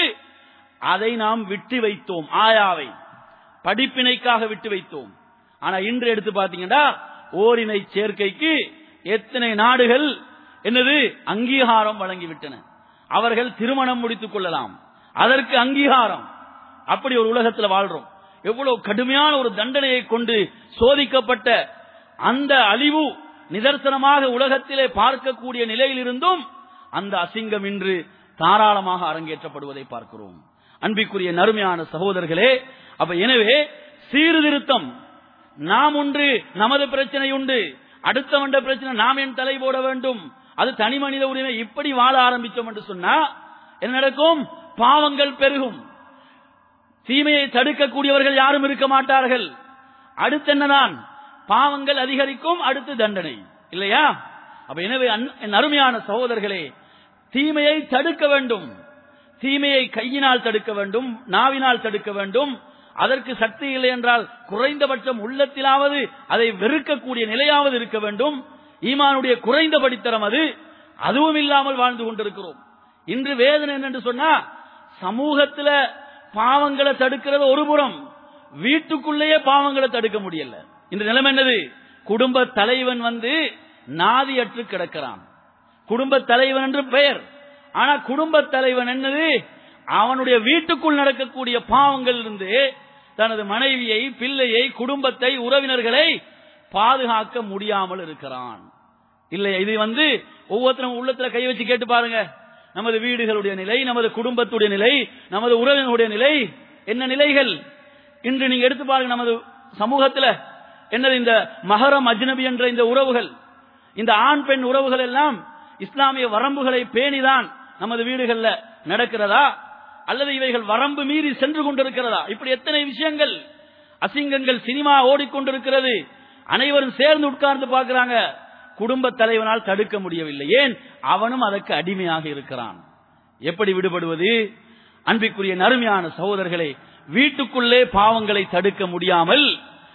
அதை நாம் விட்டு வைத்தோம் ஆயாவை படிப்பினைக்காக விட்டு வைத்தோம் ஆனா இன்று எடுத்து பாத்தீங்கன்னா ஓரினை சேர்க்கைக்கு எத்தனை நாடுகள் என்னது அங்கீகாரம் வழங்கிவிட்டன அவர்கள் திருமணம் முடித்துக் கொள்ளலாம் அதற்கு அங்கீகாரம் அப்படி ஒரு உலகத்தில் வாழ்றோம் எவ்வளவு கடுமையான ஒரு தண்டனையை கொண்டு சோதிக்கப்பட்ட அந்த அழிவு நிதர்சனமாக உலகத்திலே பார்க்கக்கூடிய நிலையில் இருந்தும் அந்த அசிங்கம் இன்று தாராளமாக அரங்கேற்றப்படுவதை பார்க்கிறோம் அன்பிற்குரிய நறுமையான சகோதரர்களே அப்ப எனவே சீர்திருத்தம் நாம் ஒன்று நமது பிரச்சனை உண்டு அடுத்தவண்ட பிரச்சனை நாம் என் தலை போட வேண்டும் அது தனி மனித உரிமை இப்படி வாழ ஆரம்பித்தோம் என்று சொன்னா என்ன நடக்கும் பாவங்கள் பெருகும் தீமையை தடுக்கக்கூடியவர்கள் யாரும் இருக்க மாட்டார்கள் அடுத்து என்னதான் பாவங்கள் அதிகரிக்கும் அடுத்து தண்டனை இல்லையா அப்ப எனவே அன்- என் அருமையான சகோதரர்களே தீமையை தடுக்க வேண்டும் தீமையை கையினால் தடுக்க வேண்டும் நாவினால் தடுக்க வேண்டும் அதற்கு சக்தி இல்லை என்றால் குறைந்தபட்சம் உள்ளத்திலாவது அதை வெறுக்கக்கூடிய நிலையாவது இருக்க வேண்டும் ஈமானுடைய குறைந்த படித்தரம் அது அதுவும் இல்லாமல் வாழ்ந்து கொண்டிருக்கிறோம் இன்று வேதனை என்னென்று சொன்னா சமூகத்துல பாவங்களை தடுக்கிறது ஒரு புறம் வீட்டுக்குள்ளேயே பாவங்களை தடுக்க முடியல இந்த நிலைமை என்னது குடும்ப தலைவன் வந்து நாதியற்று கிடக்கிறான் குடும்ப தலைவன் என்று பெயர் ஆனா குடும்ப தலைவன் என்னது அவனுடைய வீட்டுக்குள் நடக்கக்கூடிய பாவங்கள் இருந்து தனது மனைவியை பிள்ளையை குடும்பத்தை உறவினர்களை பாதுகாக்க முடியாமல் இருக்கிறான் இல்லையா இது வந்து ஒவ்வொருத்தரும் உள்ளத்துல கை வச்சு கேட்டு பாருங்க நமது வீடுகளுடைய நிலை நமது குடும்பத்துடைய நிலை நமது உறவினருடைய நிலை என்ன நிலைகள் இன்று நீங்க எடுத்து பாருங்க நமது சமூகத்துல என்னது இந்த மகரம் அஜ்னபி என்ற இந்த உறவுகள் இந்த ஆண் பெண் உறவுகள் எல்லாம் இஸ்லாமிய வரம்புகளை பேணிதான் நமது வீடுகள்ல நடக்கிறதா அல்லது இவைகள் வரம்பு மீறி சென்று கொண்டிருக்கிறதா இப்படி எத்தனை விஷயங்கள் அசிங்கங்கள் சினிமா ஓடிக்கொண்டிருக்கிறது அனைவரும் சேர்ந்து உட்கார்ந்து பார்க்கிறாங்க குடும்ப தலைவனால் தடுக்க முடியவில்லை ஏன் அவனும் அதற்கு அடிமையாக இருக்கிறான் எப்படி விடுபடுவது அன்பிற்குரிய நறுமையான சகோதரர்களே வீட்டுக்குள்ளே பாவங்களை தடுக்க முடியாமல்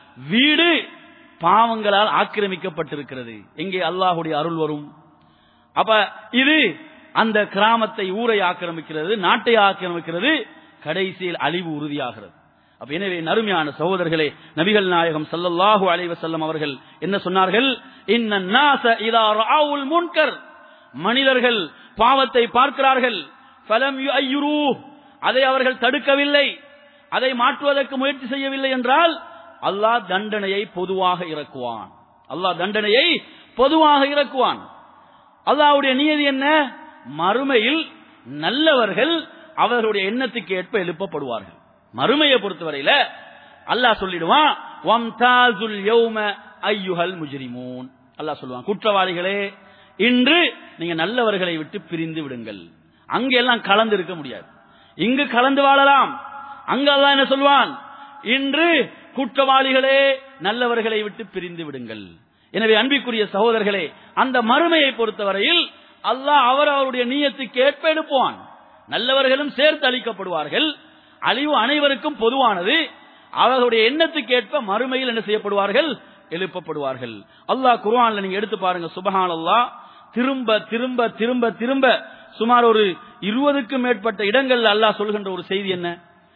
வீடு பாவங்களால் ஆக்கிரமிக்கப்பட்டிருக்கிறது எங்கே அல்லாஹுடைய அருள் வரும் அப்ப இது அந்த கிராமத்தை ஊரை ஆக்கிரமிக்கிறது நாட்டை ஆக்கிரமிக்கிறது கடைசியில் அழிவு உறுதியாகிறது அப்ப எனவே நறுமையான சகோதரர்களே நபிகள் நாயகம் ஸல்லல்லாஹு அலைஹி வஸல்லம் அவர்கள் என்ன சொன்னார்கள் இன்ன நாச இதா ரஅவுல் முன்கர் மனிதர்கள் பாவத்தை பார்க்கிறார்கள் ஃபலம் யுஅய்யிரு அதை அவர்கள் தடுக்கவில்லை அதை மாற்றுவதற்கு முயற்சி செய்யவில்லை என்றால் அல்லாஹ் தண்டனையை பொதுவாக இறக்குவான் அல்லாஹ் தண்டனையை பொதுவாக இறக்குவான் அல்லாஹ்வுடைய நியதி என்ன மறுமையில் நல்லவர்கள் அவர்களுடைய எண்ணத்துக்கு ஏற்ப எழுப்பப்படுவார்கள் மறுமையை பொறுத்தவரையில அல்லாஹ் சொல்லிடுவான் வம்தாசுல் யௌம ஐயுஹல் முஜ்ரிமூன் அல்லாஹ் சொல்லுவான் குற்றவாளிகளே இன்று நீங்க நல்லவர்களை விட்டு பிரிந்து விடுங்கள் அங்க எல்லாம் கலந்து இருக்க முடியாது இங்கு கலந்து வாழலாம் அங்க அல்லாஹ் என்ன சொல்வான் இன்று குற்றவாளிகளே நல்லவர்களை விட்டு பிரிந்து விடுங்கள் எனவே அன்பிற்குரிய சகோதரர்களே அந்த மறுமையை பொறுத்தவரையில் அல்லாஹ் அவர் அவருடைய நீயத்துக்கு ஏற்ப எடுப்பான் நல்லவர்களும் சேர்த்து அழிக்கப்படுவார்கள் அழிவு அனைவருக்கும் பொதுவானது அவர்களுடைய எண்ணத்துக்கேற்ப மறுமையில் என்ன செய்யப்படுவார்கள் எழுப்பப்படுவார்கள் அல்லாஹ் குர்ஆன்ல நீங்க எடுத்து பாருங்க சுபஹான் அல்லாஹ் திரும்ப திரும்ப திரும்ப திரும்ப சுமார் ஒரு இருபதுக்கும் மேற்பட்ட இடங்கள்ல அல்லாஹ் சொல்கின்ற ஒரு செய்தி என்ன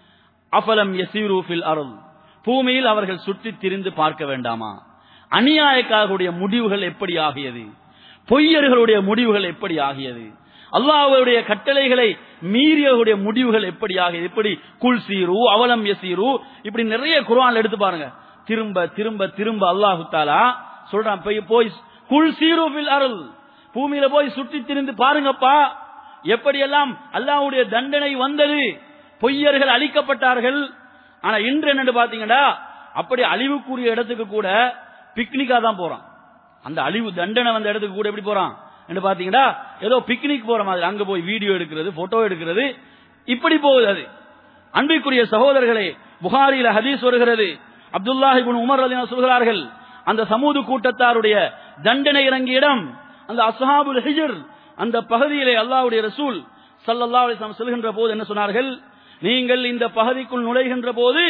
அஃபலம் யசீரு ஃபில் அருள் பூமியில் அவர்கள் சுற்றித் திரிந்து பார்க்க வேண்டாமா அநியாயக்காரர்களுடைய முடிவுகள் எப்படி ஆகியது பொய்யர்களுடைய முடிவுகள் எப்படி ஆகியது அல்லாஹ்வுடைய கட்டளைகளை மீறியவருடைய முடிவுகள் எப்படி ஆகியது இப்படி குல் சீரு அவலம் யசீரு இப்படி நிறைய குர்ஆன்ல எடுத்து பாருங்க திரும்ப திரும்ப திரும்ப அல்லாஹு தாலா சொல்றான் போய் போய் குல் சீரு ஃபில் அருள் பூமியில போய் சுற்றித் திரிந்து பாருங்கப்பா எப்படியெல்லாம் அல்லாஹ்வுடைய தண்டனை வந்தது பொய்யர்கள் அழிக்கப்பட்டார்கள் ஆனா இன்று என்னன்னு பாத்தீங்கன்னா அப்படி அழிவுக்குரிய இடத்துக்கு கூட பிக்னிக்கா தான் போறான் அந்த அழிவு தண்டனை வந்த இடத்துக்கு கூட எப்படி போறான் என்று பாத்தீங்கன்னா ஏதோ பிக்னிக் போற மாதிரி அங்க போய் வீடியோ எடுக்கிறது போட்டோ எடுக்கிறது இப்படி போகுது அது அன்பிற்குரிய சகோதரர்களே புகாரியில ஹதீஸ் வருகிறது அப்துல்லாஹிபின் உமர் அலி சொல்கிறார்கள் அந்த சமூது கூட்டத்தாருடைய தண்டனை இறங்கிய இடம் அந்த அஸ்ஹாபுல் ஹிஜர் அந்த பகுதியிலே அல்லாஹ்வுடைய ரசூல் ஸல்லல்லாஹு அலைஹி வஸல்லம் செல்கின்ற போது என்ன சொன்னார்கள் நீங்கள் இந்த பகுதிக்குள் நுழைகின்ற போது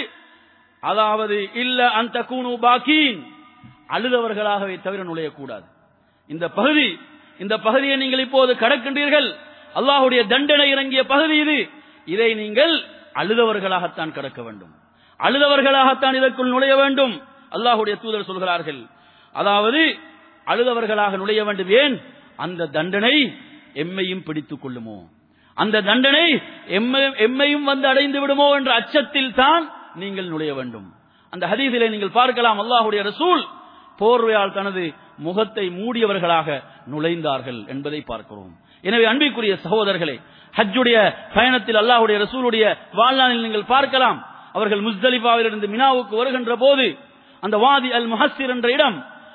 அதாவது இல்ல அந்த கூணு பாக்கீன் அழுதவர்களாகவே தவிர நுழையக்கூடாது இந்த பகுதி இந்த பகுதியை நீங்கள் இப்போது கடக்கின்றீர்கள் அல்லாஹ்வுடைய தண்டனை இறங்கிய பகுதி இது இதை நீங்கள் அழுதவர்களாகத்தான் கடக்க வேண்டும் அழுதவர்களாகத்தான் இதற்குள் நுழைய வேண்டும் அல்லாஹ்வுடைய தூதர் சொல்கிறார்கள் அதாவது அழுதவர்களாக நுழைய வேண்டும் ஏன் அந்த தண்டனை எம்மையும் பிடித்துக் கொள்ளுமோ அந்த தண்டனை எம்மை- எம்மையும் வந்து அடைந்து விடுமோ என்ற அச்சத்தில் தான் நீங்கள் நுழைய வேண்டும் அந்த ஹதீஸிலே நீங்கள் பார்க்கலாம் அல்லாஹ்வுடைய ரசூல் போர்வையால் தனது முகத்தை மூடியவர்களாக நுழைந்தார்கள் என்பதை பார்க்கிறோம் எனவே அன்பிற்குரிய சகோதரர்களே ஹஜ்ஜுடைய பயணத்தில் அல்லாஹ்வுடைய ரசூலுடைய வாழ்நாளில் நீங்கள் பார்க்கலாம் அவர்கள் முஸ்தலிஃபாவிலிருந்து மினாவுக்கு வருகின்ற போது அந்த வாதி அல் முஹஸ்ஸிர் என்ற இடம்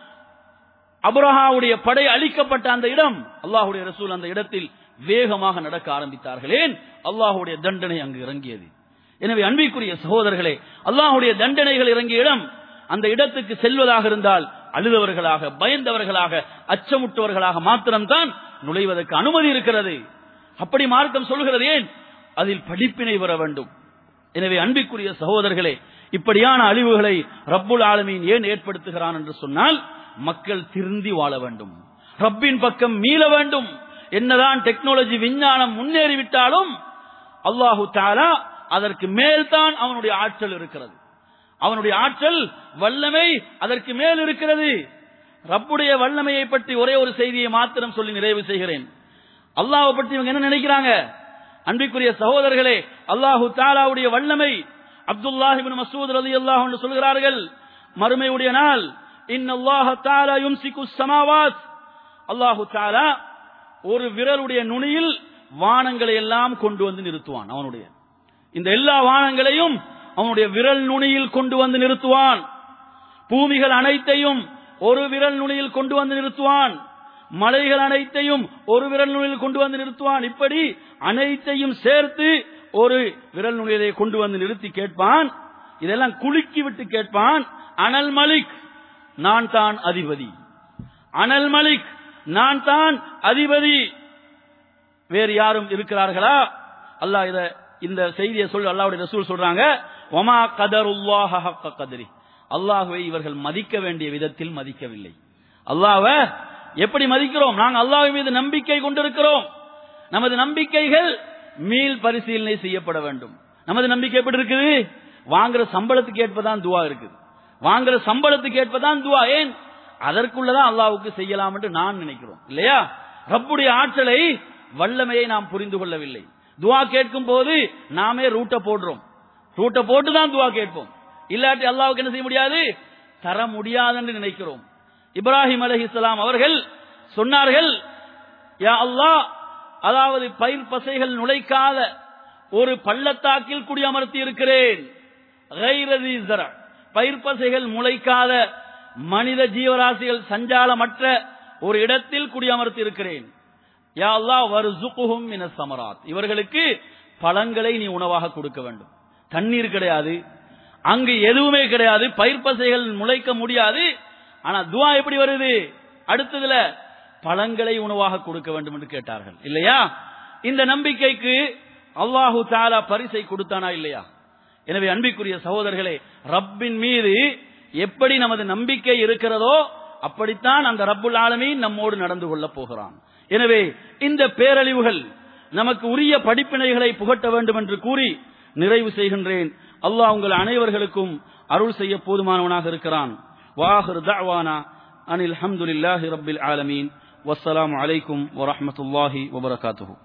அபுரஹாவுடைய படை அழிக்கப்பட்ட அந்த இடம் அல்லாஹ்வுடைய ரசூல் அந்த இடத்தில் வேகமாக நடக்க ஆரம்பித்தார்கள் ஏன் அல்லாஹ்வுடைய தண்டனை அங்கு இறங்கியது எனவே அன்பிற்குரிய சகோதரர்களே அல்லாஹ்வுடைய தண்டனைகள் இறங்கிய இடம் அந்த இடத்துக்கு செல்வதாக இருந்தால் அழுதவர்களாக பயந்தவர்களாக அச்சமுட்டவர்களாக மாத்திரம்தான் நுழைவதற்கு அனுமதி இருக்கிறது அப்படி மார்க்கம் சொல்கிறது ஏன் அதில் படிப்பினை வர வேண்டும் எனவே அன்பிற்குரிய சகோதரர்களே இப்படியான அழிவுகளை ரப்புல் ஆலமீன் ஏன் ஏற்படுத்துகிறான் என்று சொன்னால் மக்கள் திருந்தி வாழ வேண்டும் ரப்பின் பக்கம் மீள வேண்டும் என்னதான் டெக்னாலஜி விஞ்ஞானம் முன்னேறிவிட்டாலும் அல்லாஹு தாலா அதற்கு மேல்தான் அவனுடைய ஆற்றல் இருக்கிறது அவனுடைய ஆற்றல் வல்லமை அதற்கு மேல் இருக்கிறது ரப்புடைய வல்லமையை பற்றி ஒரே ஒரு செய்தியை மாத்திரம் சொல்லி நிறைவு செய்கிறேன் அல்லாஹ்வை பற்றி இவங்க என்ன நினைக்கிறாங்க அன்பிற்குரிய சகோதரர்களே அல்லாஹு தாலாவுடைய வல்லமை அப்துல்லாஹிபின் மசூத் ரலி அல்லாஹ் என்று சொல்கிறார்கள் மறுமையுடைய நாள் இன்னல்லாஹ தாலா யும்சிகு சமாவாத் அல்லாஹு தாலா ஒரு விரலுடைய நுனியில் வானங்களை எல்லாம் கொண்டு வந்து நிறுத்துவான் அவனுடைய இந்த எல்லா வானங்களையும் அவனுடைய விரல் நுனியில் கொண்டு வந்து நிறுத்துவான் பூமிகள் அனைத்தையும் ஒரு விரல் நுனியில் கொண்டு வந்து நிறுத்துவான் மலைகள் அனைத்தையும் ஒரு விரல் நுனியில் கொண்டு வந்து நிறுத்துவான் இப்படி அனைத்தையும் சேர்த்து ஒரு விரல் நுனியிலே கொண்டு வந்து நிறுத்தி கேட்பான் இதெல்லாம் குலுக்கி விட்டு கேட்பான் அனல் மலிக் நான் தான் அதிபதி அனல் மலிக் நான் தான் அதிபதி வேறு யாரும் இருக்கிறார்களா அல்லாஹ் இத இந்த செய்தியை சொல்லி அல்லாஹ்வுடைய ரசூல் சொல்றாங்க ஒமா கதருல்லாஹ ஹக்க கதரி அல்லாஹ்வை இவர்கள் மதிக்க வேண்டிய விதத்தில் மதிக்கவில்லை அல்லாஹ்வ எப்படி மதிக்கிறோம் நாங்கள் அல்லாஹ் மீது நம்பிக்கை கொண்டிருக்கிறோம் நமது நம்பிக்கைகள் மீள் பரிசீலனை செய்யப்பட வேண்டும் நமது நம்பிக்கை எப்படி இருக்குது வாங்குற சம்பளத்துக்கு ஏற்பதான் துவா இருக்குது வாங்குற சம்பளத்துக்கு ஏற்பதான் துவா ஏன் அதற்குள்ளதான் அல்லாஹ்வுக்கு செய்யலாம் என்று நான் நினைக்கிறோம் இல்லையா ரப்புடைய ஆற்றலை வல்லமையை நாம் புரிந்து கொள்ளவில்லை துவா கேட்கும் போது நாமே ரூட்டை போடுறோம் ரூட்டை போட்டு தான் துவா கேட்போம் இல்லாட்டி அல்லாஹ்வுக்கு என்ன செய்ய முடியாது தர முடியாது என்று நினைக்கிறோம் இப்ராஹிம் அலைஹிஸ்ஸலாம் அவர்கள் சொன்னார்கள் யா அல்லாஹ் அதாவது பயிர் பசைகள் நுழைக்காத ஒரு பள்ளத்தாக்கில் குடியமர்த்தி இருக்கிறேன் கைரதி ஸரா. பயிர் பசைகள் முளைக்காத மனித ஜீவராசிகள் சஞ்சாலமற்ற ஒரு இடத்தில் குடியமர்த்தி இருக்கிறேன் யா அல்லாஹ் வர்சுகுஹும் மினஸ் சமராத் இவர்களுக்கு பழங்களை நீ உணவாக கொடுக்க வேண்டும் தண்ணீர் கிடையாது அங்கு எதுவுமே கிடையாது பயிர் பசைகள் முளைக்க முடியாது ஆனா துவா எப்படி வருது அடுத்ததுல பழங்களை உணவாக கொடுக்க வேண்டும் என்று கேட்டார்கள் இல்லையா இந்த நம்பிக்கைக்கு அல்லாஹு தாலா பரிசை கொடுத்தானா இல்லையா எனவே அன்பிற்குரிய சகோதரர்களே ரப்பின் மீது எப்படி நமது நம்பிக்கை இருக்கிறதோ அப்படித்தான் அந்த ரப்புல் ஆலமீன் நம்மோடு நடந்து கொள்ளப் போகிறான் எனவே இந்த பேரழிவுகள் நமக்கு உரிய படிப்பினைகளை புகட்ட வேண்டும் என்று கூறி நிறைவு செய்கின்றேன் அல்லாஹ் உங்கள் அனைவர்களுக்கும் அருள் செய்ய போதுமானவனாக இருக்கிறான் வாஹிர் தஅவானா அனில் ஹம்துலில்லாஹி ரப்பில் ஆலமீன் வஸ்ஸலாமு அலைக்கும் வரஹ்மத்துல்லாஹி வபரகாத்துஹு